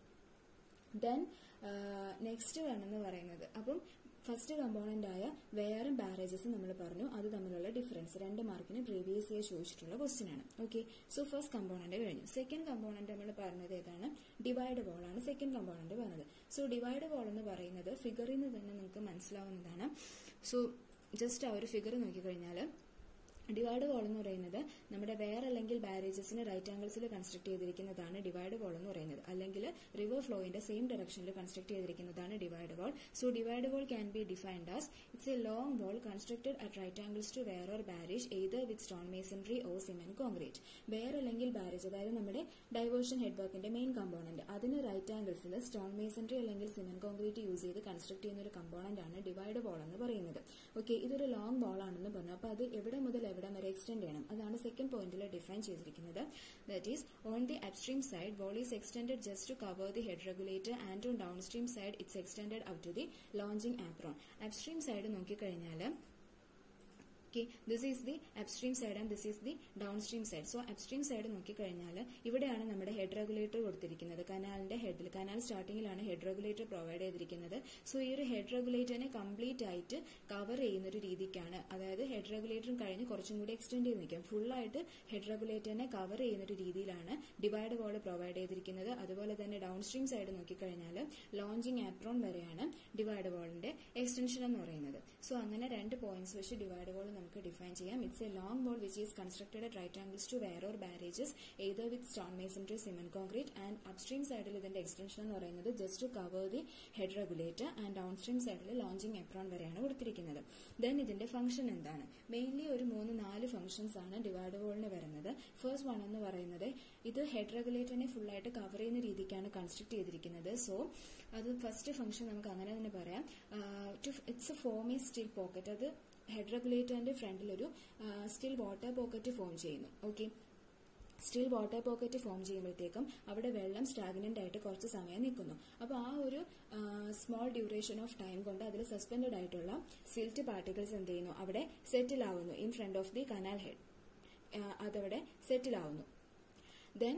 [SPEAKER 1] then next വേണമെന്ന് പറയുന്നത് അപ്പം ഫസ്റ്റ് കമ്പോണന്റ് ആയ വെയറും ബാരേജസും നമ്മൾ പറഞ്ഞു അത് തമ്മിലുള്ള ഡിഫറൻസ് രണ്ട് മാർക്കിന് പ്രീവിയസ് ഇയർ ചോദിച്ചിട്ടുള്ള ക്വസ്റ്റ്യൻ ആണ് ഓക്കെ സോ ഫസ്റ്റ് കമ്പോണന്റ് കഴിഞ്ഞു സെക്കൻഡ് കമ്പോണന്റ് നമ്മൾ പറഞ്ഞത് ഏതാണ് ഡിവൈഡ് വോൾ ആണ് സെക്കൻഡ് കമ്പോണന്റ് പറഞ്ഞത് സോ ഡിവൈഡ് വോൾ എന്ന് പറയുന്നത് ഫിഗറിൽ നിന്ന് തന്നെ നിങ്ങൾക്ക് മനസ്സിലാവുന്നതാണ് സോ ജസ്റ്റ് ആ ഒരു ഫിഗർ നോക്കിക്കഴിഞ്ഞാൽ ഡിവൈഡ് വോൾ എന്ന് പറയുന്നത് നമ്മുടെ വെയർ അല്ലെങ്കിൽ ബാരേജസിന് റൈറ്റ് ആംഗിൾസിൽ കൺസ്ട്രക്ട് ചെയ്തിരിക്കുന്നതാണ് ഡിവൈഡ് വോൾ എന്ന് പറയുന്നത് അല്ലെങ്കിൽ റിവർ ഫ്ലോയിന്റെ സെയിം ഡയറക്ഷനിൽ കൺസ്ട്രക്ട് ചെയ്തിരിക്കുന്നതാണ് divide wall so divide wall can be defined as it's a long wall constructed at right angles to weir or barrage either with stone masonry or cement concrete weir അല്ലെങ്കിൽ barrage അതായത് നമ്മുടെ diversion head വർക്കിന്റെ main component അതിന് right right ആംഗിൾസിൽ stone masonry അല്ലെങ്കിൽ cement concrete use ചെയ്ത് construct ചെയ്യുന്ന ഒരു കമ്പോണന്റ് ആണ് ഡിവൈഡ് ബോൾ എന്ന് പറയുന്നത് ഓക്കെ ഇതൊരു ലോങ് ബോൾ ആണെന്ന് പറഞ്ഞു അപ്പോൾ അത് എവിടെ മുതൽ എവിടെ വരെ എക്സ്റ്റെൻഡ് ചെയ്യണം അതാണ് സെക്കൻഡ് പോയിന്റിൽ ഡിഫൈൻ ചെയ്തിരിക്കുന്നത് that is on the upstream side wall is extended just to cover the head regulator and on downstream side it's extended up to the launching apron upstream side നോക്കിക്കഴിഞ്ഞാൽ okay this is the upstream side and this is the downstream side so upstream side നോക്കിക്കഴിഞ്ഞാൽ ഇവിടെയാണ് നമ്മുടെ head regulator കൊടുത്തിരിക്കുന്നത് കനാലിന്റെ ഹെഡിൽ canal സ്റ്റാർട്ടിങ്ങിലാണ് head regulator provide ചെയ്തിരിക്കുന്നത് so ഈ ഒരു ഹെഡ് റെഗുലേറ്ററിനെ കംപ്ലീറ്റ് ആയിട്ട് കവർ ചെയ്യുന്ന ഒരു രീതിക്കാണ് അതായത് ഹെഡ് റെഗുലേറ്ററും കഴിഞ്ഞ് കുറച്ചും കൂടി എക്സ്റ്റെൻഡ് ചെയ്ത് നിൽക്കാം ഫുള്ളായിട്ട് ഹെഡ് റെഗുലേറ്ററിനെ കവർ ചെയ്യുന്ന ഒരു രീതിയിലാണ് ഡിവൈഡ് വാൾ പ്രൊവൈഡ് ചെയ്തിരിക്കുന്നത് അതുപോലെ തന്നെ ഡൗൺ സ്ട്രീം സൈഡ് നോക്കിക്കഴിഞ്ഞാൽ ലോഞ്ചിങ് ആപ്രോൺ വരെയാണ് ഡിവൈഡ് വാളിന്റെ എക്സ്റ്റൻഷൻ എന്ന് പറയുന്നത് സോ അങ്ങനെ രണ്ട് പോയിന്റ്സ് വെച്ച് ഡിവൈഡ് വാൾ നമുക്ക് ഡിഫൈൻ ചെയ്യാം it's a long wall which is constructed at right angles to weir or barrages either with stone masonry cement concrete and upstream സൈഡിൽ ഇതിന്റെ എക്സ്റ്റൻഷൻ എന്ന് പറയുന്നത് just to cover the head regulator and downstream സൈഡിൽ launching apron വരെയാണ് കൊടുത്തിരിക്കുന്നത് then ഇതിന്റെ function എന്താണ് mainly ഒരു മൂന്ന് നാല് ഫംഗ്ഷൻസ് ആണ് ഡിവൈഡ് വോളിന് വരുന്നത് ഫസ്റ്റ് വൺ എന്ന് പറയുന്നത് ഇത് ഹെഡ് റെഗുലേറ്ററിനെ ഫുള്ളായിട്ട് കവർ ചെയ്യുന്ന രീതിക്കാണ് കൺസ്ട്രക്ട് ചെയ്തിരിക്കുന്നത് സോ അത് ഫസ്റ്റ് ഫംഗ്ഷൻ നമുക്ക് അങ്ങനെ തന്നെ പറയാം ഇറ്റ്സ് ഫോം ഈ സ്റ്റിൽ പോക്കറ്റ് അത് ഹെഡ് റെഗുലേറ്ററിന്റെ ഫ്രണ്ടിൽ ഒരു സ്റ്റിൽ വാട്ടർ പോക്കറ്റ് ഫോം ചെയ്യുന്നു okay still water pocket form ചെയ്യുമ്പോഴത്തേക്കും അവിടെ വെള്ളം സ്റ്റാഗ്നന്റ് ആയിട്ട് കുറച്ച് സമയം നിൽക്കുന്നു അപ്പോൾ ആ ഒരു സ്മോൾ ഡ്യൂറേഷൻ ഓഫ് ടൈം കൊണ്ട് അതിൽ സസ്പെൻഡഡ് ആയിട്ടുള്ള സിൽറ്റ് പാർട്ടിക്കിൾസ് എന്ത് ചെയ്യുന്നു അവിടെ സെറ്റിൽ ആവുന്നു in front of the canal head അതവിടെ സെറ്റിൽ ആവുന്നു ദെൻ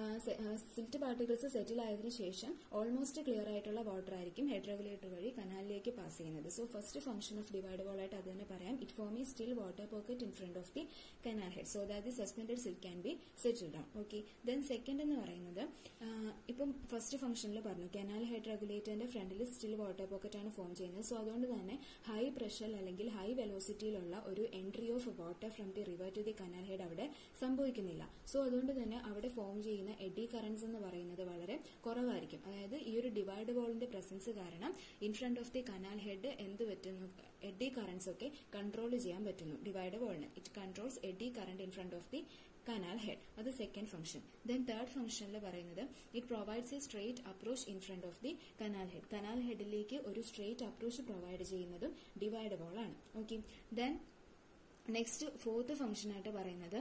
[SPEAKER 1] സിൽറ്റ് പാർട്ടിക്കിൾസ് സെറ്റിൽ ആയതിനു ശേഷം ഓൾമോസ്റ്റ് ക്ലിയർ ആയിട്ടുള്ള വാട്ടർ ആയിരിക്കും ഹെഡ് റെഗുലേറ്റർ വഴി കനാലിലേക്ക് പാസ് ചെയ്യുന്നത് so first function of divide wall ആയിട്ട് അത് തന്നെ പറയാം ഇറ്റ് ഫോം ഈ still water pocket in front of the canal head so that the suspended silt can be settle down okay then second എന്ന് പറയുന്നത് ഇപ്പം ഫസ്റ്റ് ഫംഗ്ഷനിൽ പറഞ്ഞു കനാൽ ഹെഡ് റെഗുലേറ്ററിന്റെ ഫ്രണ്ടിൽ സ്റ്റിൽ വാട്ടർ പോക്കറ്റ് ആണ് ഫോം ചെയ്യുന്നത് സോ അതുകൊണ്ട് തന്നെ ഹൈ പ്രഷർ അല്ലെങ്കിൽ ഹൈ വെലോസിറ്റിയിലുള്ള ഒരു entry of water from the river to the canal head അവിടെ സംഭവിക്കുന്നില്ല സോ അതുകൊണ്ട് തന്നെ അവിടെ ഫോം ചെയ്യുന്ന എഡി കറൻസ് എന്ന് പറയുന്നത് വളരെ കുറവായിരിക്കും അതായത് ഈ ഒരു ഡിവൈഡ് വോളിന്റെ പ്രസൻസ് കാരണം in front of the canal head എന്ത് പറ്റുന്നു എഡി കറൻസ് ഒക്കെ കൺട്രോൾ ചെയ്യാൻ പറ്റുന്നു ഡിവൈഡ് വോളിന് it controls eddy current in front of the canal head അത് സെക്കൻഡ് ഫംഗ്ഷൻ ദെൻ തേർഡ് ഫംഗ്ഷനിൽ പറയുന്നത് it provides a straight approach in front of the canal head canal ഹെഡിലേക്ക് ഒരു സ്ട്രേറ്റ് അപ്രോച്ച് പ്രൊവൈഡ് ചെയ്യുന്നതും divide wall ആണ് okay then next fourth function ആയിട്ട് പറയുന്നത്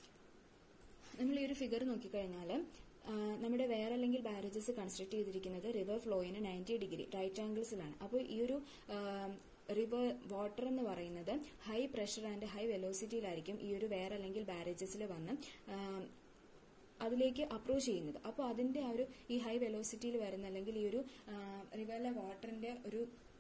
[SPEAKER 1] നമ്മൾ ഈ ഒരു ഫിഗർ നോക്കിക്കഴിഞ്ഞാൽ നമ്മുടെ വേറെ അല്ലെങ്കിൽ ബാരേജസ് കൺസ്ട്രക്ട് ചെയ്തിരിക്കുന്നത് റിവർ ഫ്ലോയിന് നയൻറ്റി ഡിഗ്രി റൈറ്റ് ആംഗിൾസിലാണ് അപ്പോൾ ഈ ഒരു റിവർ വാട്ടർ എന്ന് പറയുന്നത് ഹൈ പ്രഷർ ആൻഡ് ഹൈ വെലോസിറ്റിയിലായിരിക്കും ഈ ഒരു വേറെ അല്ലെങ്കിൽ ബാരേജസിൽ വന്ന് അതിലേക്ക് അപ്രോച്ച് ചെയ്യുന്നത് അപ്പോൾ അതിന്റെ ആ ഒരു ഈ ഹൈ വെലോസിറ്റിയിൽ വരുന്ന അല്ലെങ്കിൽ ഈ ഒരു റിവറിലെ വാട്ടറിന്റെ ഒരു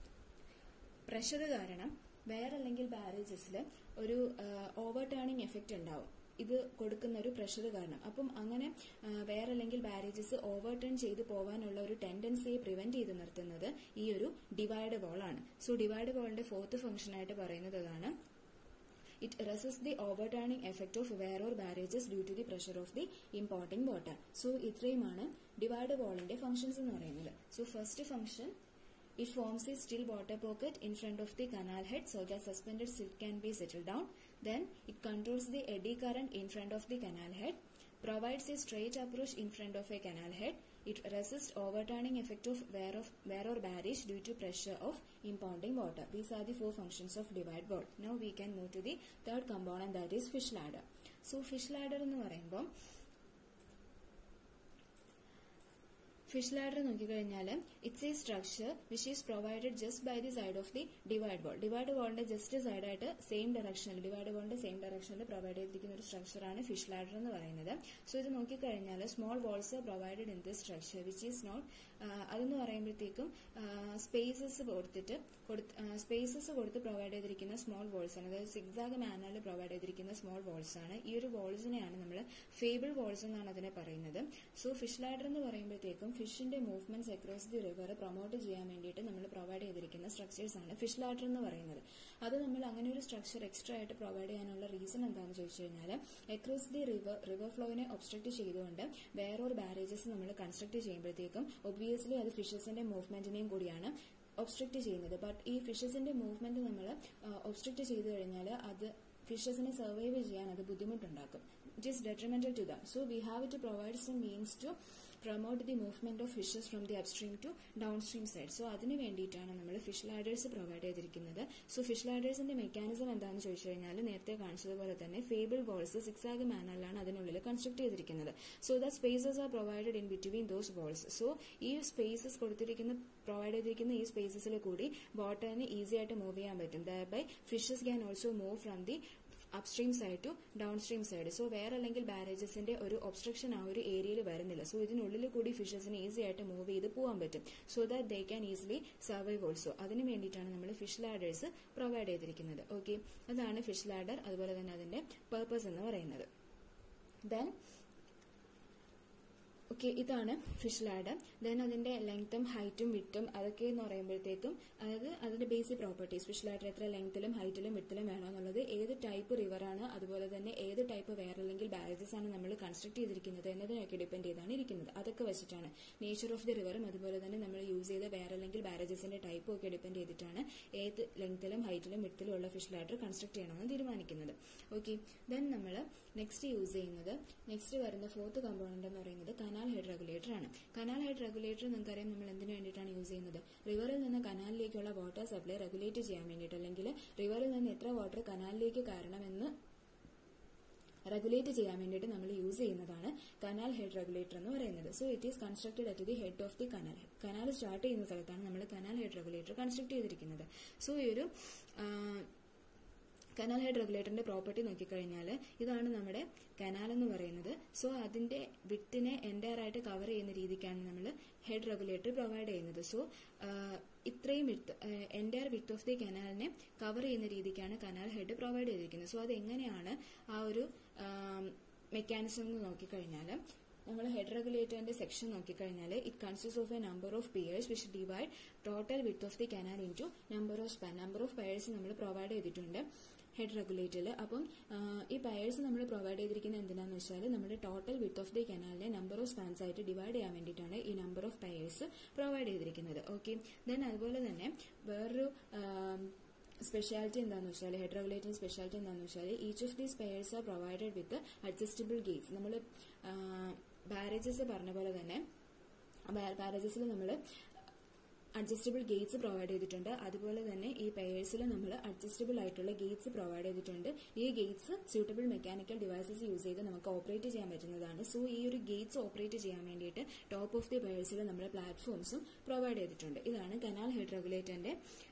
[SPEAKER 1] പ്രഷർ കാരണം വേറെ അല്ലെങ്കിൽ ബാരേജസിൽ ഒരു ഓവർ ടേണിംഗ് എഫക്റ്റ് ഉണ്ടാവും ഇത് കൊടുക്കുന്ന ഒരു പ്രഷർ കാരണം അപ്പം അങ്ങനെ വേറെ അല്ലെങ്കിൽ ബാരേജസ് ഓവർ ടേൺ ചെയ്ത് പോകാനുള്ള ഒരു ടെൻഡൻസിയെ പ്രിവെന്റ് ചെയ്ത് നിർത്തുന്നത് ഈ ഒരു ഡിവൈഡ് വോൾ ആണ് സോ ഡിവൈഡ് വോളിന്റെ ഫോർത്ത് ഫംഗ്ഷൻ ആയിട്ട് പറയുന്നത് അതാണ് it resist the overturning effect of weir or barrages due to the pressure of the importing water so ഇത്രയുമാണ് ഡിവൈഡ് വോളിന്റെ ഫംഗ്ഷൻസ് എന്ന് പറയുന്നത് so first function It forms a still water pocket in front of the canal head so that suspended silk can be settled down. Then it controls the eddy current in front of the canal head, provides a straight approach in front of a canal head. It resists overturning effect of wear, of wear or barrage due to pressure of impounding water. These are the four functions of divide wall. Now we can move to the third component that is fish ladder. So fish ladder എന്ന് പറയുമ്പോൾ fish ladder നോക്കിക്കഴിഞ്ഞാൽ it's a structure which is provided just by the side of the divide wall divide വാളിന്റെ just സൈഡായിട്ട് same ഡയറക്ഷനിൽ divide വാളിന്റെ same ഡയറക്ഷനിൽ provide ചെയ്തിരിക്കുന്ന ഒരു സ്ട്രക്ചറാണ് ഫിഷ് ലാഡർ എന്ന് പറയുന്നത് സോ ഇത് നോക്കിക്കഴിഞ്ഞാൽ small walls provided in this structure which is not അതെന്ന് പറയുമ്പോഴത്തേക്കും സ്പേസസ് കൊടുത്തിട്ട് സ്പേസസ് കൊടുത്ത് പ്രൊവൈഡ് ചെയ്തിരിക്കുന്ന സ്മോൾ വോൾസ് ആണ് അതായത് സിക്സാഗ് മാനറിൽ പ്രൊവൈഡ് ചെയ്തിരിക്കുന്ന സ്മോൾ വോൾസ് ആണ് ഈ ഒരു വോൾസിനെയാണ് നമ്മൾ ഫേബിൾ വോൾസ് എന്നാണ് അതിനെ പറയുന്നത് സോ ഫിഷ് ലാഡർ എന്ന് പറയുമ്പോഴത്തേക്കും ഫിഷിന്റെ movements across the river promote ചെയ്യാൻ വേണ്ടിയിട്ട് നമ്മൾ പ്രൊവൈഡ് ചെയ്തിരിക്കുന്ന സ്ട്രക്ചേഴ്സ് ആണ് ഫിഷ് ലാഡർ എന്ന് പറയുന്നത് അത് നമ്മൾ അങ്ങനെ ഒരു സ്ട്രക്ചർ എക്സ്ട്രാ ആയിട്ട് പ്രൊവൈഡ് ചെയ്യാനുള്ള റീസൺ എന്താണെന്ന് ചോദിച്ചു കഴിഞ്ഞാൽ അക്രോസ് ദി റിവർ റിവർ ഫ്ലോയിനെ ഒബ്സ്ട്രക്ട് ചെയ്തുകൊണ്ട് വേറൊരു ബാരേജസ് നമ്മൾ കൺസ്ട്രക്ട് ചെയ്യുമ്പോഴത്തേക്കും ഒബ്വിയസ്ലി അത് ഫിഷസിന്റെ മൂവ്മെന്റിനെയും കൂടിയാണ് ഒബ്സ്ട്രക്ട് ചെയ്യുന്നത് ബട്ട് ഈ ഫിഷസിന്റെ മൂവ്മെന്റ് നമ്മൾ ഒബ്സ്ട്രക്ട് ചെയ്തു കഴിഞ്ഞാൽ അത് ഫിഷസിനെ സർവൈവ് ചെയ്യാൻ അത് ബുദ്ധിമുട്ടുണ്ടാക്കും it is detrimental to them so we have to provide some means to promote the movement of fishes from the upstream to downstream side so അതിന് വേണ്ടിയിട്ടാണ് നമ്മൾ ഫിഷ് ലാഡേഴ്സ് പ്രൊവൈഡ് ചെയ്തിരിക്കുന്നത് സോ ഫിഷ് ലാഡേഴ്സിന്റെ mechanism എന്താണെന്ന് ചോദിച്ചു കഴിഞ്ഞാൽ നേരത്തെ കാണിച്ചതുപോലെ തന്നെ ഫേബിൾ ബോൾസ് സിക്സ് ആഗ് മാനറിലാണ് അതിനുള്ളിൽ കൺസ്ട്രക്ട് ചെയ്തിരിക്കുന്നത് so the spaces are provided in between those walls so ഈ സ്പേസസ് കൊടുത്തിരിക്കുന്ന പ്രൊവൈഡ് ചെയ്തിരിക്കുന്ന ഈ സ്പേസസിൽ കൂടി ബോട്ടറിന് ഈസി ആയിട്ട് മൂവ് ചെയ്യാൻ പറ്റും thereby fishes can also move from the upstream side to downstream side so വേറെ അല്ലെങ്കിൽ ബാരേജസിന്റെ ഒരു ഒബ്സ്ട്രക്ഷൻ ആ ഒരു ഏരിയയിൽ വരുന്നില്ല സോ ഇതിനുള്ളിൽ കൂടി ഫിഷസിന് ഈസി ആയിട്ട് മൂവ് ചെയ്ത് പോകാൻ പറ്റും so that they can easily survive also അതിന് വേണ്ടിയിട്ടാണ് നമ്മൾ ഫിഷ് ലാഡേഴ്സ് പ്രൊവൈഡ് ചെയ്തിരിക്കുന്നത് ഓക്കെ അതാണ് ഫിഷ് ലാഡർ അതുപോലെ തന്നെ അതിന്റെ പർപ്പസ് എന്ന് പറയുന്നത് ദെൻ ഓക്കെ ഇതാണ് ഫിഷ് ലാഡർ ദെൻ അതിന്റെ ലെങ്ത്തും ഹൈറ്റും വിട്ടും അതൊക്കെ എന്ന് പറയുമ്പോഴത്തേക്കും അതായത് അതിന്റെ ബേസിക് പ്രോപ്പർട്ടീസ് ഫിഷ് ലാഡർ എത്ര ലെങ്ത്തിലും ഹൈറ്റിലും വിട്ടിലും വേണം എന്നുള്ളത് ഏത് ടൈപ്പ് റിവറാണ് അതുപോലെ തന്നെ ഏത് ടൈപ്പ് വേറെ അല്ലെങ്കിൽ ബാരേജസ് ആണ് നമ്മൾ കൺസ്ട്രക്ട് ചെയ്തിരിക്കുന്നത് എന്നതിനൊക്കെ ഡിപ്പെൻഡ് ചെയ്താണ് ഇരിക്കുന്നത് അതൊക്കെ വെച്ചിട്ടാണ് നേച്ചർ ഓഫ് ദി റിവറും അതുപോലെ തന്നെ നമ്മൾ യൂസ് ചെയ്ത വേറെ അല്ലെങ്കിൽ ബാരേജസിന്റെ ടൈപ്പും ഒക്കെ ഡിപ്പെൻഡ് ചെയ്തിട്ടാണ് ഏത് ലെങ്ത്തിലും ഹൈറ്റിലും വിട്ടിലും ഉള്ള ഫിഷ് ലാഡർ കൺസ്ട്രക്ട് ചെയ്യണമെന്ന് തീരുമാനിക്കുന്നത് ഓക്കെ ദെൻ നമ്മൾ നെക്സ്റ്റ് യൂസ് ചെയ്യുന്നത് നെക്സ്റ്റ് വരുന്ന ഫോർത്ത് കമ്പോണന്റ് എന്ന് പറയുന്നത് കനാൽ ഹെഡ് റെഗുലേറ്റർ ആണ് കനാൽ ഹെഡ് റെഗുലേറ്റർ നിങ്ങൾക്കറിയാം നമ്മൾ എന്തിനു വേണ്ടിയിട്ടാണ് യൂസ് ചെയ്യുന്നത് റിവറിൽ നിന്ന് കനാലിലേക്കുള്ള വാട്ടർ സപ്ലൈ റെഗുലേറ്റ് ചെയ്യാൻ വേണ്ടിയിട്ട് അല്ലെങ്കിൽ റിവറിൽ നിന്ന് എത്ര വാട്ടർ കനാലിലേക്ക് കയറണമെന്ന് റെഗുലേറ്റ് ചെയ്യാൻ വേണ്ടിയിട്ട് നമ്മൾ യൂസ് ചെയ്യുന്നതാണ് കനാൽ ഹെഡ് റെഗുലേറ്റർ എന്ന് പറയുന്നത് so it is constructed at the head of the canal canal start ചെയ്യുന്ന സ്ഥലത്താണ് നമ്മൾ കനാൽ ഹെഡ് റെഗുലേറ്റർ കൺസ്ട്രക്ട് ചെയ്തിരിക്കുന്നത് സോ ഈ ഒരു കനാൽ ഹെഡ് റെഗുലേറ്ററിന്റെ പ്രോപ്പർട്ടി നോക്കിക്കഴിഞ്ഞാൽ ഇതാണ് നമ്മുടെ കനാൽ എന്ന് പറയുന്നത് സോ അതിന്റെ വിട്ടിനെ എൻറ്റയർ ആയിട്ട് കവർ ചെയ്യുന്ന രീതിക്കാണ് നമ്മൾ ഹെഡ് റെഗുലേറ്റർ പ്രൊവൈഡ് ചെയ്യുന്നത് സോ ഇത്രയും വിട്ട് എൻറ്റയർ വിത്ത് ഓഫ് ദി കനാലിനെ കവർ ചെയ്യുന്ന രീതിക്കാണ് കനാൽ ഹെഡ് പ്രൊവൈഡ് ചെയ്തിരിക്കുന്നത് സോ അത് എങ്ങനെയാണ് ആ ഒരു മെക്കാനിസം എന്ന് നോക്കിക്കഴിഞ്ഞാൽ നമ്മൾ ഹെഡ് റെഗുലേറ്ററിന്റെ സെക്ഷൻ നോക്കിക്കഴിഞ്ഞാൽ it consist of a number of piers which divide total width of the canal into number of span number of piers നമ്മൾ പ്രൊവൈഡ് ചെയ്തിട്ടുണ്ട് ഹെഡ് റെഗുലേറ്ററിൽ അപ്പം ഈ പയേഴ്സ് നമ്മൾ പ്രൊവൈഡ് ചെയ്തിരിക്കുന്നത് എന്തിനാന്ന് വെച്ചാൽ നമ്മുടെ ടോട്ടൽ വിത്ത് ഓഫ് ദി കനാലിനെ നമ്പർ ഓഫ് സ്പാൻസ് ആയിട്ട് ഡിവൈഡ് ചെയ്യാൻ വേണ്ടിയിട്ടാണ് ഈ നമ്പർ ഓഫ് പയേഴ്സ് പ്രൊവൈഡ് ചെയ്തിരിക്കുന്നത് ഓക്കെ ദെൻ അതുപോലെ തന്നെ വേറൊരു സ്പെഷ്യാലിറ്റി എന്താണെന്ന് വെച്ചാൽ ഹെഡ് റെഗുലേറ്ററിന്റെ സ്പെഷ്യാലിറ്റി എന്താണെന്ന് വെച്ചാൽ each of these piers are provided with adjustable gates നമ്മൾ ബാരേജസ് പറഞ്ഞ പോലെ തന്നെ ബാരേജസിൽ നമ്മൾ അഡ്ജസ്റ്റബിൾ ഗേറ്റ്സ് പ്രൊവൈഡ് ചെയ്തിട്ടുണ്ട് അതുപോലെ തന്നെ ഈ പെയേഴ്സിൽ നമ്മൾ അഡ്ജസ്റ്റബിൾ ആയിട്ടുള്ള ഗേറ്റ്സ് പ്രൊവൈഡ് ചെയ്തിട്ടുണ്ട് ഈ gates suitable mechanical devices use ചെയ്ത് നമുക്ക് ഓപ്പറേറ്റ് ചെയ്യാൻ പറ്റുന്നതാണ് സോ ഈ ഒരു ഗേറ്റ്സ് ഓപ്പറേറ്റ് ചെയ്യാൻ വേണ്ടിയിട്ട് ടോപ്പ് ഓഫ് ദി പെയേഴ്സിൽ നമ്മൾ പ്ലാറ്റ്ഫോംസും പ്രൊവൈഡ് ചെയ്തിട്ടുണ്ട് ഇതാണ് കനാൽ ഹെഡ് റെഗുലേറ്ററിന്റെ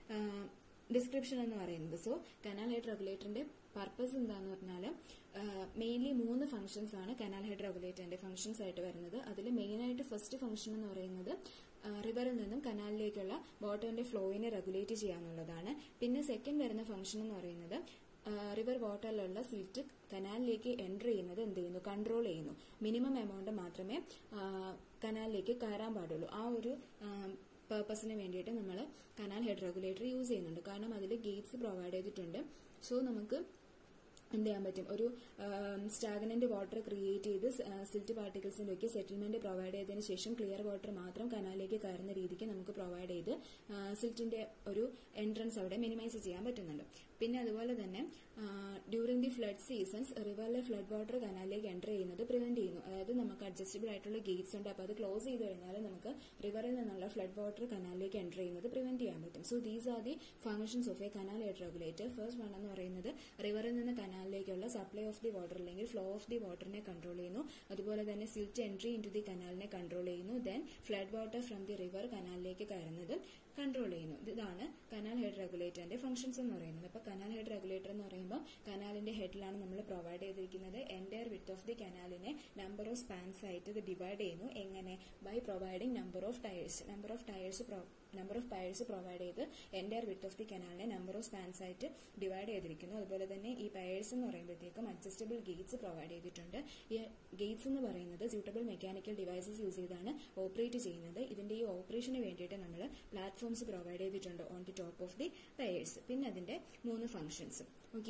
[SPEAKER 1] ഡിസ്ക്രിപ്ഷൻ എന്ന് പറയുന്നത് സോ കനാൽ ഹെഡ് റെഗുലേറ്ററിന്റെ പർപ്പസ് എന്താന്ന് പറഞ്ഞാൽ മെയിൻലി മൂന്ന് ഫംഗ്ഷൻസ് ആണ് കനാൽ ഹെഡ് റെഗുലേറ്ററിന്റെ ഫംഗ്ഷൻസ് ആയിട്ട് വരുന്നത് അതിൽ മെയിൻ ആയിട്ട് ഫസ്റ്റ് ഫംഗ്ഷൻ എന്ന് പറയുന്നത് റിവറിൽ നിന്നും കനാലിലേക്കുള്ള വാട്ടറിന്റെ ഫ്ലോയിനെ റെഗുലേറ്റ് ചെയ്യാന്നുള്ളതാണ് പിന്നെ സെക്കൻഡ് വരുന്ന ഫംഗ്ഷൻ എന്ന് പറയുന്നത് റിവർ വാട്ടറിലുള്ള സിൽറ്റ് കനാലിലേക്ക് എൻറ്റർ ചെയ്യുന്നത് എന്ത് ചെയ്യുന്നു കൺട്രോൾ ചെയ്യുന്നു മിനിമം എമൗണ്ട് മാത്രമേ കനാലിലേക്ക് കയറാൻ പാടുള്ളൂ ആ ഒരു പേർപ്പസിന് വേണ്ടിയിട്ട് നമ്മൾ കനാൽ ഹെഡ് റെഗുലേറ്റർ യൂസ് ചെയ്യുന്നുണ്ട് കാരണം അതിൽ ഗേറ്റ്സ് പ്രൊവൈഡ് ചെയ്തിട്ടുണ്ട് സോ നമുക്ക് എന്ത് ചെയ്യാൻ പറ്റും ഒരു സ്റ്റാഗ്നന്റ് വാട്ടർ ക്രിയേറ്റ് ചെയ്ത് സിൽറ്റ് പാർട്ടിക്കിൾസിൻ്റെയൊക്കെ സെറ്റിൽമെന്റ് പ്രൊവൈഡ് ചെയ്തതിന് ശേഷം ക്ലിയർ വാട്ടർ മാത്രം കനാലിലേക്ക് കയറുന്ന രീതിക്ക് നമുക്ക് പ്രൊവൈഡ് ചെയ്ത് സിൽറ്റിന്റെ ഒരു എൻട്രൻസ് അവിടെ മിനിമൈസ് ചെയ്യാൻ പറ്റുന്നുണ്ട് പിന്നെ അതുപോലെ തന്നെ ഡ്യൂറിംഗ് ദി ഫ്ലഡ് സീസൺസ് റിവറിലെ ഫ്ലഡ് വാട്ടർ കനാലിലേക്ക് എൻ്റർ ചെയ്യുന്നത് പ്രിവെന്റ് ചെയ്യുന്നു അതായത് നമുക്ക് അഡ്ജസ്റ്റബിൾ ആയിട്ടുള്ള ഗേറ്റ്സ് ഉണ്ട് അപ്പോൾ അത് ക്ലോസ് ചെയ്ത് കഴിഞ്ഞാൽ നമുക്ക് റിവറിൽ നിന്നുള്ള ഫ്ലഡ് വാട്ടർ കനാലിലേക്ക് എൻ്റർ ചെയ്യുന്നത് പ്രിവെന്റ് ചെയ്യാൻ പറ്റും so these are the functions of a canal head regulator first one എന്ന് പറയുന്നത് റിവറിൽ നിന്ന് കനാലിലേക്കുള്ള സപ്ലൈ ഓഫ് ദി വാട്ടർ അല്ലെങ്കിൽ ഫ്ലോ ഓഫ് ദി വാട്ടറിനെ കൺട്രോൾ ചെയ്യുന്നു അതുപോലെ തന്നെ silt entry into the കനാലിനെ കൺട്രോൾ ചെയ്യുന്നു then flood water from the river കനാലിലേക്ക് കയറുന്നത് കൺട്രോൾ ചെയ്യുന്നു ഇതാണ് കനാൽ ഹെഡ് റെഗുലേറ്ററിന്റെ ഫംഗ്ഷൻസ് എന്ന് പറയുന്നത് അപ്പോൾ കനാൽ ഹെഡ് റെഗുലേറ്റർ എന്ന് പറയുമ്പോൾ കനാലിന്റെ ഹെഡിലാണ് നമ്മൾ പ്രൊവൈഡ് ചെയ്തിരിക്കുന്നത് എൻറ്റയർ വിത്ത് ഓഫ് ദി കനാലിനെ നമ്പർ ഓഫ് സ്പാൻസ് ആയിട്ട് ഇത് ഡിവൈഡ് ചെയ്യുന്നു എങ്ങനെ by providing number of piers number of piers number of piers provide ചെയ്ത് എൻറ്റയർ വിത്ത് ഓഫ് ദി കനാലിനെ നമ്പർ ഓഫ് സ്പാൻസ് ആയിട്ട് ഡിവൈഡ് ചെയ്തിരിക്കുന്നു അതുപോലെ തന്നെ ഈ പയേഴ്സ് എന്ന് പറയുമ്പോഴത്തേക്കും അഡ്ജസ്റ്റബിൾ ഗേറ്റ്സ് പ്രൊവൈഡ് ചെയ്തിട്ടുണ്ട് ഈ ഗേറ്റ്സ് എന്ന് പറയുന്നത് സ്യൂട്ടബിൾ മെക്കാനിക്കൽ ഡിവൈസസ് യൂസ് ചെയ്താണ് ഓപ്പറേറ്റ് ചെയ്യുന്നത് ഇതിന്റെ ഈ ഓപ്പറേഷന് വേണ്ടിയിട്ട് നമ്മൾ പ്ലാറ്റ്ഫോംസ് പ്രൊവൈഡ് ചെയ്തിട്ടുണ്ട് on the top of the piers പിന്നെ അതിന്റെ മൂന്ന് ഫംഗ്ഷൻസ് ഓക്കെ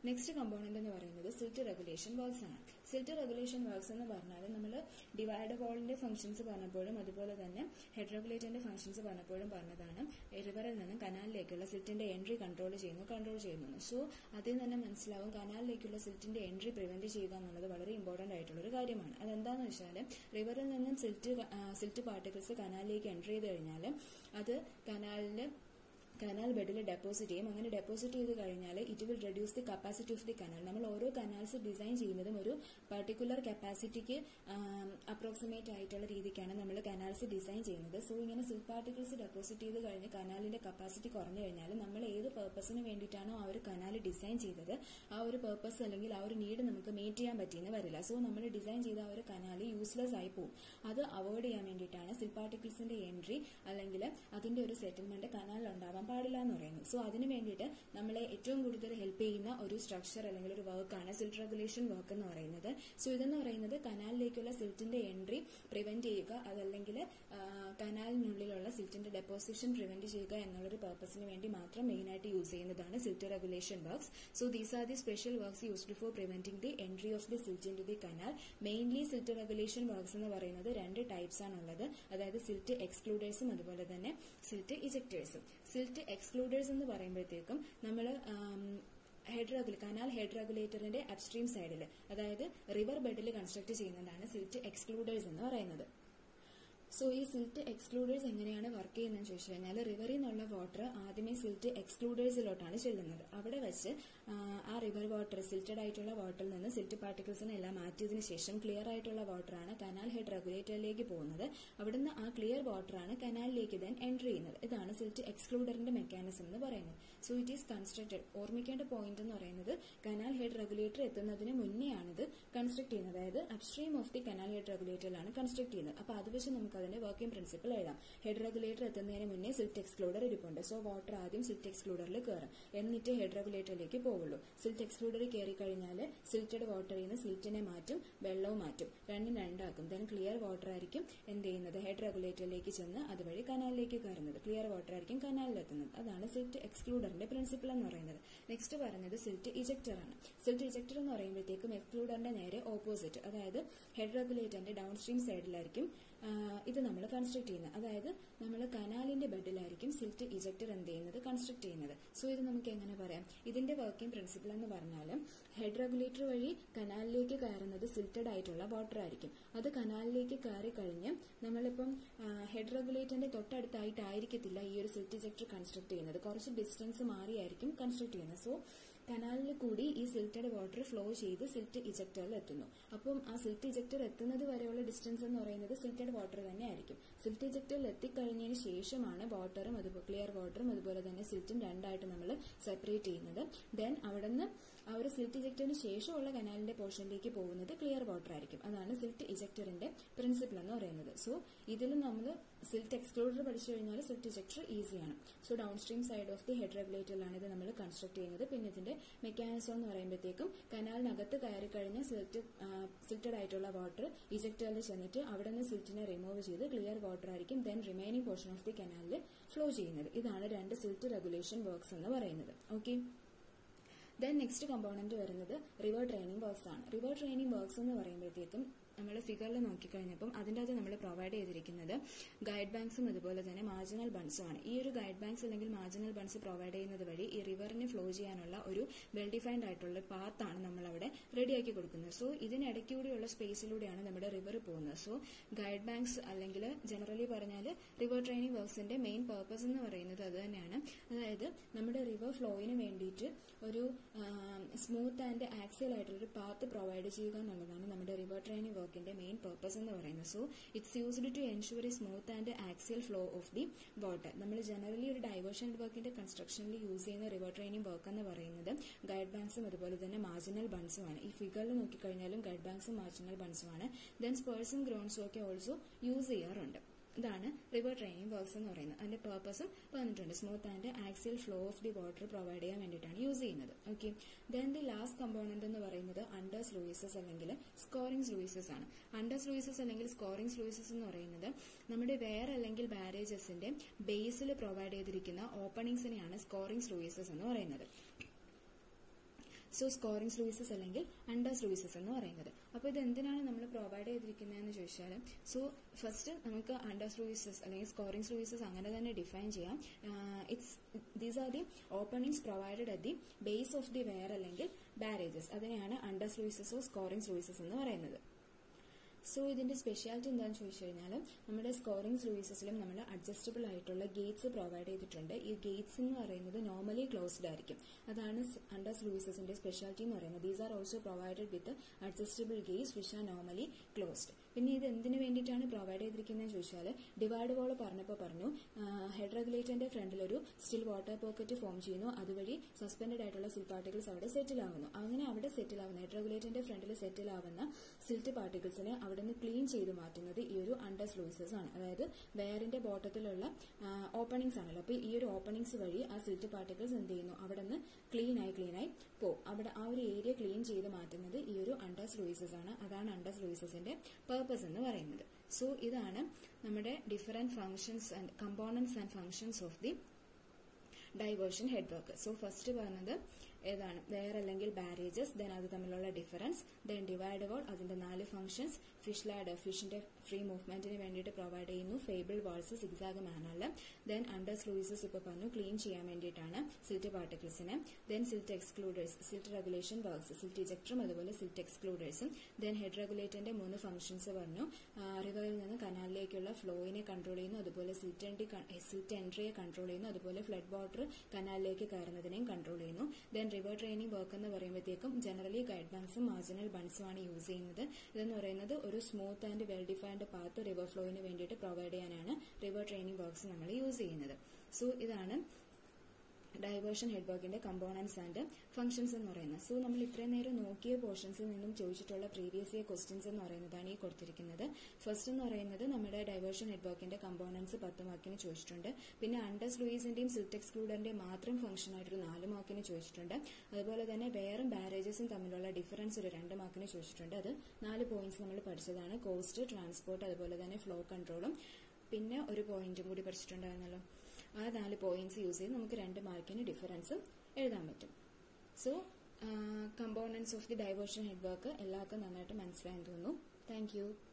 [SPEAKER 1] നെക്സ്റ്റ് കമ്പോണന്റ് എന്ന് പറയുന്നത് സിൽറ്റ് റെഗുലേഷൻ വർക്ക്സ് ആണ് സിൽറ്റ് റെഗുലേഷൻ വർക്ക്സ് എന്ന് പറഞ്ഞാൽ നമ്മൾ ഡിവൈഡ് വോളിന്റെ ഫംഗ്ഷൻസ് പറഞ്ഞപ്പോഴും അതുപോലെ തന്നെ ഹെഡ് റെഗുലേറ്ററിന്റെ ഫംഗ്ഷൻസ് പറഞ്ഞപ്പോഴും പറഞ്ഞതാണ് റിവറിൽ നിന്നും കനാലിലേക്കുള്ള സിൽറ്റിന്റെ എൻട്രി കൺട്രോൾ ചെയ്യുന്നു കൺട്രോൾ ചെയ്യുന്നു സോ അതിൽ തന്നെ മനസ്സിലാവും കനാലിലേക്കുള്ള സിൽറ്റിന്റെ എൻട്രി പ്രിവെന്റ് ചെയ്യുക എന്നുള്ളത് വളരെ ഇമ്പോർട്ടന്റ് ആയിട്ടുള്ള ഒരു കാര്യമാണ് അതെന്താന്ന് വെച്ചാൽ റിവറിൽ നിന്നും സിൽറ്റ് സിൽറ്റ് പാർട്ടിക്കിൾസ് കനാലിലേക്ക് എൻട്രി ചെയ്ത് കഴിഞ്ഞാൽ അത് കനാലിന്റെ കനാൽ ബെഡിൽ ഡെപ്പോസിറ്റ് ചെയ്യും അങ്ങനെ ഡെപ്പോസിറ്റ് ചെയ്ത് കഴിഞ്ഞാൽ it will reduce the capacity of the canal നമ്മൾ ഓരോ കനാൽസ് ഡിസൈൻ ചെയ്യുന്നതും ഒരു പർട്ടിക്കുലർ കപ്പാസിറ്റിക്ക് അപ്രോക്സിമേറ്റ് ആയിട്ടുള്ള രീതിക്കാണ് നമ്മൾ കനാൽസ് ഡിസൈൻ ചെയ്യുന്നത് സോ ഇങ്ങനെ സിൽക്ക് പാർട്ടിക്കിൾസ് ഡെപ്പോസിറ്റ് ചെയ്ത് കഴിഞ്ഞ് കനാലിന്റെ കപ്പാസിറ്റി കുറഞ്ഞു കഴിഞ്ഞാൽ നമ്മൾ ഏത് പർപ്പസിന് വേണ്ടിയിട്ടാണോ ആ ഒരു കനാൽ ഡിസൈൻ ചെയ്തത് ആ ഒരു പർപ്പസ് അല്ലെങ്കിൽ ആ ഒരു നീഡ് നമുക്ക് മീറ്റ് ചെയ്യാൻ പറ്റിയെന്ന് വരില്ല സോ നമ്മൾ ഡിസൈൻ ചെയ്ത ആ ഒരു കനാൽ യൂസ്ലെസ് ആയി പോകും അത് അവോയ്ഡ് ചെയ്യാൻ വേണ്ടിയിട്ടാണ് സിൽക്ക് പാർട്ടിക്കിൾസിന്റെ എൻട്രി അല്ലെങ്കിൽ അതിന്റെ ഒരു സെറ്റിൽമെന്റ് കനാലിൽ ഉണ്ടാവാൻ പാടില്ല എന്ന് പറയുന്നത് സോ അതിന് വേണ്ടിയിട്ട് നമ്മളെ ഏറ്റവും കൂടുതൽ ഹെൽപ്പ് ചെയ്യുന്ന ഒരു സ്ട്രക്ചർ അല്ലെങ്കിൽ ഒരു വർക്കാണ് സിൽറ്റ് റെഗുലേഷൻ വർക്ക് എന്ന് പറയുന്നത് സോ ഇതെന്ന് പറയുന്നത് കനാലിലേക്കുള്ള സിൽറ്റിന്റെ എൻട്രി പ്രിവെന്റ് ചെയ്യുക അതല്ലെങ്കിൽ കനാലിനുള്ളിലുള്ള സിൽറ്റിന്റെ ഡെപ്പോസിഷൻ പ്രിവെന്റ് ചെയ്യുക എന്നുള്ളൊരു പർപ്പസിന് വേണ്ടി മാത്രം മെയിൻ ആയിട്ട് യൂസ് ചെയ്യുന്നതാണ് silt regulation works so these are the special works used for preventing the entry of the silt into the canal mainly silt regulation works എന്ന് പറയുന്നത് രണ്ട് ടൈപ്സ് ആണുള്ളത് അതായത് സിൽറ്റ് എക്സ്ക്ലൂഡേഴ്സും അതുപോലെ തന്നെ സിൽറ്റ് ഇജക്ടേഴ്സും സിൽറ്റ് എക്സ്ക്ലൂഡേഴ്സ് എന്ന് പറയുമ്പോഴത്തേക്കും നമ്മൾ ഹെഡ് റെഗുലേ കനാൽ ഹെഡ് റെഗുലേറ്ററിന്റെ അപ്സ്ട്രീം സൈഡിൽ അതായത് റിവർ ബെഡിൽ കൺസ്ട്രക്ട് ചെയ്യുന്നതാണ് സിൽറ്റ് എക്സ്ക്ലൂഡേഴ്സ് എന്ന് പറയുന്നത് സോ ഈ സിൽറ്റ് എക്സ്ക്ലൂഡേഴ്സ് എങ്ങനെയാണ് വർക്ക് ചെയ്യുന്നതെന്ന് ചോദിച്ചു കഴിഞ്ഞാൽ റിവറിൽ നിന്നുള്ള വാട്ടർ ആദ്യമേ സിൽറ്റ് എക്സ്ക്ലൂഡേഴ്സിലോട്ടാണ് ചെല്ലുന്നത് അവിടെ വെച്ച് ആ റിവർ വാട്ടർ സിൽറ്റഡ് ആയിട്ടുള്ള വാട്ടറിൽ നിന്ന് സിൽറ്റ് പാർട്ടിക്കിൾസിനെ എല്ലാം മാറ്റിയതിനു ശേഷം ക്ലിയർ ആയിട്ടുള്ള വാട്ടറാണ് കനാൽ ഹെഡ് റെഗുലേറ്ററിലേക്ക് പോകുന്നത് അവിടുന്ന് ആ ക്ലിയർ വാട്ടറാണ് കനാലിലേക്ക് ദെൻ എൻട്രി ചെയ്യുന്നത് ഇതാണ് സിൽറ്റ് എക്സ്ക്ലൂഡറിന്റെ മെക്കാനിസം എന്ന് പറയുന്നത് സോ ഇറ്റ് ഈസ് കൺസ്ട്രക്റ്റഡ് ഓർമ്മിക്കേണ്ട പോയിന്റ് എന്ന് പറയുന്നത് കനാൽ ഹെഡ് റെഗുലേറ്റർ എത്തുന്നതിന് മുന്നേ ആണിത് കൺസ്ട്രക്ട് ചെയ്യുന്നത് അതായത് upstream of the canal head റെഗുലേറ്ററിലാണ് കൺസ്ട്രക്ട് ചെയ്യുന്നത് അപ്പൊ അത് വെച്ച് നമുക്ക് അതിന്റെ വർക്കിംഗ് പ്രിൻസിപ്പിൾ എഴുതാം ഹെഡ് റെഗുലേറ്റർ എത്തുന്നതിന് മുന്നേ സിൽറ്റ് എക്സ്ക്ലൂഡർ ഇരിപ്പുണ്ട് സോ വാട്ടർ ആദ്യം സിൽറ്റ് എക്സ്ക്ലൂഡറിൽ കയറും എന്നിട്ട് ഹെഡ് റെഗുലേറ്ററിലേക്ക് പോവുള്ളൂ സിൽറ്റ് എക്സ്ക്ലൂഡറിൽ കയറി കഴിഞ്ഞാൽ സിൽറ്റഡ് വാട്ടറിൽ നിന്ന് സിൽറ്റിനെ മാറ്റും വെള്ളവും മാറ്റും രണ്ടും രണ്ടാക്കും ദെൻ ക്ലിയർ വാട്ടർ ആയിരിക്കും എന്ത് ചെയ്യുന്നത് ഹെഡ് റെഗുലേറ്ററിലേക്ക് ചെന്ന് അതുവഴി കനാലിലേക്ക് കയറുന്നത് ക്ലിയർ വാട്ടർ ആയിരിക്കും കനാലിലെത്തുന്നത് അതാണ് സിൽറ്റ് എക്സ്ക്ലൂഡറിന്റെ പ്രിൻസിപ്പിൾ എന്ന് പറയുന്നത് നെക്സ്റ്റ് പറയുന്നത് സിൽറ്റ് ഇജക്ടർ ആണ് സിൽറ്റ് ഇജക്ടർ എന്ന് പറയുമ്പോഴത്തേക്കും എക്സ്ക്ലൂഡറിന്റെ നേരെ ഓപ്പോസിറ്റ് അതായത് ഹെഡ് റെഗുലേറ്ററിന്റെ ഡൗൺ സ്ട്രീം സൈഡിലായിരിക്കും ഇത് നമ്മൾ കൺസ്ട്രക്ട് ചെയ്യുന്നത് അതായത് നമ്മൾ കനാലിന്റെ ബെഡിലായിരിക്കും സിൽറ്റ് ഇജക്ടർ എന്ത് ചെയ്യുന്നത് കൺസ്ട്രക്ട് ചെയ്യുന്നത് സോ ഇത് നമുക്ക് എങ്ങനെ പറയാം ഇതിന്റെ വർക്കിംഗ് പ്രിൻസിപ്പിൾ എന്ന് പറഞ്ഞാൽ ഹെഡ് റെഗുലേറ്റർ വഴി കനാലിലേക്ക് കയറുന്നത് സിൽറ്റഡ് ആയിട്ടുള്ള വാട്ടർ ആയിരിക്കും അത് കനാലിലേക്ക് കയറി കഴിഞ്ഞ് നമ്മളിപ്പം ഹെഡ് റെഗുലേറ്ററിന്റെ തൊട്ടടുത്തായിട്ടായിരിക്കത്തില്ല ഈ ഒരു സിൽറ്റ് ഇജക്ടർ കൺസ്ട്രക്ട് ചെയ്യുന്നത് കുറച്ച് ഡിസ്റ്റൻസ് മാറിയായിരിക്കും കൺസ്ട്രക്ട് ചെയ്യുന്നത് സോ കനാലിൽ കൂടി ഈ സിൽറ്റഡ് വാട്ടർ ഫ്ലോ ചെയ്ത് സിൽറ്റ് ഇജക്ടറിൽ എത്തുന്നു അപ്പം ആ സിൽറ്റ് ഇജക്ടർ എത്തുന്നത് വരെയുള്ള ഡിസ്റ്റൻസ് എന്ന് പറയുന്നത് സിൽറ്റഡ് വാട്ടർ തന്നെ ആയിരിക്കും സിൽറ്റ് ഇജക്ടറിൽ എത്തിക്കഴിഞ്ഞതിന് ശേഷമാണ് വാട്ടറും അതുപോലെ ക്ലിയർ വാട്ടറും അതുപോലെ തന്നെ സിൽറ്റും രണ്ടായിട്ട് നമ്മൾ സെപ്പറേറ്റ് ചെയ്യുന്നത് ദെൻ അവിടെ നിന്ന് ആ ഒരു സിൽറ്റ് ഇജക്ടറിന് ശേഷമുള്ള കനാലിന്റെ പോർഷനിലേക്ക് പോകുന്നത് ക്ലിയർ വാട്ടർ ആയിരിക്കും അതാണ് സിൽറ്റ് ഇജക്ടറിന്റെ പ്രിൻസിപ്പിൾ എന്ന് പറയുന്നത് സോ ഇതിൽ നമ്മൾ സിൽറ്റ് എക്സ്ക്ലൂഡർ പഠിച്ചു കഴിഞ്ഞാൽ സിൽറ്റ് ഇജക്ടർ ഈസിയാണ് so downstream side of the head റെഗുലേറ്ററിലാണ് ഇത് നമ്മൾ കൺസ്ട്രക്ട് ചെയ്യുന്നത് പിന്നെ ഇതിന്റെ മെക്കാനിസം എന്ന് പറയുമ്പോഴത്തേക്കും കനാലിനകത്ത് കയറി കഴിഞ്ഞ സിൽറ്റ് സിൽറ്റഡ് ആയിട്ടുള്ള വാട്ടർ ഇജക്ടറിൽ ചെന്നിട്ട് അവിടെ നിന്ന് സിൽറ്റിനെ റിമൂവ് ചെയ്ത് ക്ലിയർ വാട്ടർ ആയിരിക്കും then remaining portion of the കനാലിൽ ഫ്ലോ ചെയ്യുന്നത് ഇതാണ് രണ്ട് സിൽറ്റ് റെഗുലേഷൻ വർക്ക്സ് എന്ന് പറയുന്നത് ഓക്കെ ദെൻ നെക്സ്റ്റ് കമ്പോണന്റ് വരുന്നത് റിവർ ട്രെയിനിങ് വർക്ക്സ് ആണ് റിവർ ട്രെയിനിങ് വർക്ക്സ് എന്ന് പറയുമ്പോഴത്തേക്കും നമ്മൾ ഫിഗറിൽ നോക്കിക്കഴിഞ്ഞപ്പം അതിൻ്റെ അകത്ത് നമ്മൾ പ്രൊവൈഡ് ചെയ്തിരിക്കുന്നത് ഗൈഡ് ബാങ്ക്സും അതുപോലെ തന്നെ മാർജിനൽ ബൺസും ആണ് ഈ ഒരു ഗൈഡ് ബാങ്ക്സ് അല്ലെങ്കിൽ മാർജിനൽ ബൺസ് പ്രൊവൈഡ് ചെയ്യുന്നത് വഴി ഈ റിവറിന് ഫ്ലോ ചെയ്യാനുള്ള ഒരു വെൽ ഡിഫൈൻഡ് ആയിട്ടുള്ള പാത്താണ് നമ്മൾ അവിടെ റെഡിയാക്കി കൊടുക്കുന്നത് സോ ഇതിനിടയ്ക്കൂടെയുള്ള സ്പേസിലൂടെയാണ് നമ്മുടെ റിവർ പോകുന്നത് സോ ഗൈഡ് ബാങ്ക്സ് അല്ലെങ്കിൽ ജനറലി പറഞ്ഞാൽ റിവർ ട്രെയിനിങ് വർക്ക്സിന്റെ മെയിൻ പർപ്പസ് എന്ന് പറയുന്നത് അത് തന്നെയാണ് അതായത് നമ്മുടെ റിവർ ഫ്ലോയിന് വേണ്ടിയിട്ട് ഒരു സ്മൂത്ത് ആൻഡ് ആക്സിയൽ ആയിട്ടുള്ള ഒരു പാത്ത് പ്രൊവൈഡ് ചെയ്യുക എന്നുള്ളതാണ് നമ്മുടെ റിവർ ട്രെയിനിങ് വർക്കിന്റെ മെയിൻ പർപ്പസ് എന്ന് പറയുന്നത് so it's used to ensure a smooth and axial flow of the water നമ്മൾ ജനറലി ഒരു ഡൈവേർഷൻ വർക്കിന്റെ കൺസ്ട്രക്ഷനിൽ യൂസ് ചെയ്യുന്ന റിവർ ട്രെയിനിങ് വർക്ക് എന്ന് പറയുന്നത് ഗൈഡ് ബാങ്ക്സും അതുപോലെ തന്നെ മാർജിനൽ ബൺസുമാണ് ഈ ഫിഗറിൽ നോക്കിക്കഴിഞ്ഞാലും ഗൈഡ് ബാങ്ക്സും മാർജിനൽ ബൺസുമാണ് ദെൻ സ്പേഴ്സും ഗ്രൗണ്ട്സും ഒക്കെ ഓൾസോ യൂസ് ചെയ്യാറുണ്ട് ഇതാണ് റിവർ ട്രെയിനിങ് വർക്ക്സ് എന്ന് പറയുന്നത് അതിന്റെ പർപ്പസും പറഞ്ഞിട്ടുണ്ട് smooth and axial flow of the water provide ചെയ്യാൻ വേണ്ടിയിട്ടാണ് യൂസ് ചെയ്യുന്നത് okay then the last component എന്ന് പറയുന്നത് അണ്ടേഴ്സ് ലൂയിസസ് അല്ലെങ്കിൽ സ്കോറിംഗ് ലൂയിസസ് ആണ് അണ്ടേഴ്സ് ലൂയിസസ് അല്ലെങ്കിൽ സ്കോറിംഗ് ലൂയിസസ് എന്ന് പറയുന്നത് നമ്മുടെ വെയർ അല്ലെങ്കിൽ ബാരേജസിന്റെ ബേസിൽ പ്രൊവൈഡ് ചെയ്തിരിക്കുന്ന ഓപ്പണിംഗ്സിനെയാണ് സ്കോറിംഗ് ലൂയിസസ് എന്ന് പറയുന്നത് സോ സ്കോറിംഗ് ലൂയിസസ് അല്ലെങ്കിൽ അണ്ടേഴ്സ് ലൂയിസസ് എന്ന് പറയുന്നത് അപ്പോൾ ഇത് എന്തിനാണ് നമ്മൾ പ്രൊവൈഡ് ചെയ്തിരിക്കുന്നതെന്ന് ചോദിച്ചാൽ സോ ഫസ്റ്റ് നമുക്ക് അണ്ടേഴ്സ് ലൂയിസസ് അല്ലെങ്കിൽ സ്കോറിംഗ് ലൂയിസസ് അങ്ങനെ തന്നെ ഡിഫൈൻ ചെയ്യാം it's these are the openings provided at the base of the weir അല്ലെങ്കിൽ ബാരേജസ് അതിനെയാണ് അണ്ടേഴ്സ് ലൂയിസസോ സ്കോറിംഗ് ലൂയിസസ് എന്ന് പറയുന്നത് സോ ഇതിന്റെ സ്പെഷ്യാലിറ്റി എന്താണെന്ന് ചോദിച്ചു കഴിഞ്ഞാൽ നമ്മുടെ സ്കോറിംഗ് ലൂയിസസിലും നമ്മൾ അഡ്ജസ്റ്റബിൾ ആയിട്ടുള്ള ഗേറ്റ്സ് പ്രൊവൈഡ് ചെയ്തിട്ടുണ്ട് ഈ ഗേറ്റ്സ് എന്ന് പറയുന്നത് നോർമലി ക്ലോസ്ഡ് ആയിരിക്കും അതാണ് അണ്ടേഴ്സ് ലൂയിസസിന്റെ സ്പെഷ്യാലിറ്റി എന്ന് പറയുന്നത് these are also provided with adjustable gates which are normally closed പിന്നെ ഇത് എന്തിനു വേണ്ടിയിട്ടാണ് പ്രൊവൈഡ് ചെയ്തിരിക്കുന്നതെന്ന് ചോദിച്ചാൽ ഡിവൈഡ് വോൾ പറഞ്ഞപ്പോൾ പറഞ്ഞു ഹെഡ് റെഗുലേറ്ററിന്റെ ഫ്രണ്ടിൽ ഒരു സ്റ്റിൽ വാട്ടർ പോക്കറ്റ് ഫോം ചെയ്യുന്നു അതുവഴി സസ്പെൻഡഡ് ആയിട്ടുള്ള സിൽ പാർട്ടിക്കിൾസ് അവിടെ സെറ്റിൽ ആവുന്നു അങ്ങനെ അവിടെ സെറ്റിൽ ആവുന്ന ഹെഡ് റെഗുലേറ്ററിന്റെ ഫ്രണ്ടിൽ സെറ്റിൽ ആവുന്ന സിൽറ്റ് പാർട്ടിക്കിൾസിനെ അവിടെ നിന്ന് ക്ലീൻ ചെയ്ത് മാറ്റുന്നത് ഈ ഒരു അണ്ടർസ് ലൂയിസസ് ആണ് അതായത് വെയറിന്റെ ബോട്ടത്തിലുള്ള ഓപ്പണിങ്സ് ആണല്ലോ അപ്പോൾ ഈ ഒരു ഓപ്പണിങ്സ് വഴി ആ സിൽറ്റ് പാർട്ടിക്കിൾസ് എന്ത് ചെയ്യുന്നു അവിടെ നിന്ന് ക്ലീൻ ആയി ക്ലീൻ ആയി പോകും അവിടെ ആ ഒരു ഏരിയ ക്ലീൻ ചെയ്ത് മാറ്റുന്നത് ഈ ഒരു അണ്ടർസ് ലൂയിസസ് ആണ് അതാണ് അണ്ടർസ് ലൂയിസസിന്റെ പർപ്പസ് എന്ന് പറയുന്നത് സോ ഇതാണ് നമ്മുടെ different functions and components and functions of the diversion head work so first പറഞ്ഞത് ഏതാണ് വെയർ അല്ലെങ്കിൽ ബാരേജസ് ദെൻ അത് തമ്മിലുള്ള ഡിഫറൻസ് ദെൻ ഡിവൈഡ് വോൾ അതിന്റെ നാല് ഫംഗ്ഷൻസ് ഫിഷ് ലാഡർ ഫിഷിന്റെ ഫ്രീ മൂവ്മെന്റിന് വേണ്ടിയിട്ട് പ്രൊവൈഡ് ചെയ്യുന്നു ഫേബിൾ വാൾസ് സിക്സാഗ് മാനറിൽ ദെൻ അണ്ടർ സ്ലൂയിസസ് ഇപ്പോൾ പറഞ്ഞു ക്ലീൻ ചെയ്യാൻ വേണ്ടിയിട്ടാണ് സിൽറ്റ് പാർട്ടിക്കിൾസിന് then silt excluders silt regulation works silt ഇജക്ടറും അതുപോലെ സിൽറ്റ് എക്സ്ക്ലൂഡേഴ്സും ദെൻ ഹെഡ് റെഗുലേറ്ററിന്റെ മൂന്ന് ഫംഗ്ഷൻസ് പറഞ്ഞു റിവറിൽ നിന്ന് കനാലിലേക്കുള്ള ഫ്ലോയിനെ കൺട്രോൾ ചെയ്യുന്നു അതുപോലെ സിൽറ്റ് എൻട്രി സിൽറ്റ് എൻട്രിയെ കൺട്രോൾ ചെയ്യുന്നു അതുപോലെ ഫ്ലഡ് വാട്ടർ കനാലിലേക്ക് കയറുന്നതിനെയും കൺട്രോൾ ചെയ്യുന്നു ദെൻ റിവർ ട്രെയിനിങ് വർക്ക് എന്ന് പറയുമ്പോഴത്തേക്കും ജനറലി ഗൈഡ് ബാങ്ക്സും മാർജിനൽ ബൺസും ആണ് യൂസ് ചെയ്യുന്നത് ഇതെന്ന് പറയുന്നത് ഒരു smooth and well defined path river ഫ്ലോയിന് വേണ്ടിയിട്ട് പ്രൊവൈഡ് ചെയ്യാനാണ് റിവർ ട്രെയിനിങ് വർക്ക്സ് നമ്മൾ യൂസ് ചെയ്യുന്നത് സോ ഇതാണ് ഡൈവേർഷൻ ഹെഡ് വർക്കിന്റെ കമ്പോണൻസ് ആൻഡ് ഫംഗ്ഷൻസ് എന്ന് പറയുന്നത് സോ നമ്മൾ ഇത്രയും നേരം നോക്കിയ പോർഷൻസിൽ നിന്നും ചോദിച്ചിട്ടുള്ള പ്രീവിയസ് ഇയർ ക്വസ്റ്റ്യൻസ് എന്ന് പറയുന്നതാണ് ഈ കൊടുത്തിരിക്കുന്നത് ഫസ്റ്റ് എന്ന് പറയുന്നത് നമ്മുടെ ഡൈവേർഷൻ ഹെഡ് വർക്കിന്റെ കമ്പോണൻസ് പത്ത് മാർക്കിന് ചോദിച്ചിട്ടുണ്ട് പിന്നെ അണ്ടർസ് ലൂയിസിന്റെയും സിൽറ്റ് എക്സ്ക്ലൂഡറിന്റെയും മാത്രം ഫംഗ്ഷൻ ആയിട്ടൊരു നാല് മാർക്കിന് ചോദിച്ചിട്ടുണ്ട് അതുപോലെ തന്നെ വേറും ബാരേജസും തമ്മിലുള്ള ഡിഫറൻസ് ഒരു രണ്ട് മാർക്കിന് ചോദിച്ചിട്ടുണ്ട് അത് നാല് പോയിന്റ്സ് നമ്മൾ പഠിച്ചതാണ് കോസ്റ്റ് ട്രാൻസ്പോർട്ട് അതുപോലെ തന്നെ ഫ്ലോ കൺട്രോളും പിന്നെ ഒരു പോയിന്റും കൂടി പഠിച്ചിട്ടുണ്ടായിരുന്നല്ലോ ആ നാല് പോയിന്റ്സ് യൂസ് ചെയ്ത് നമുക്ക് രണ്ട് മാർക്കിന് ഡിഫറൻസ് എഴുതാൻ പറ്റും so components of the diversion head work എല്ലാവർക്കും നന്നായിട്ട് മനസ്സിലായെന്ന് തോന്നുന്നു താങ്ക്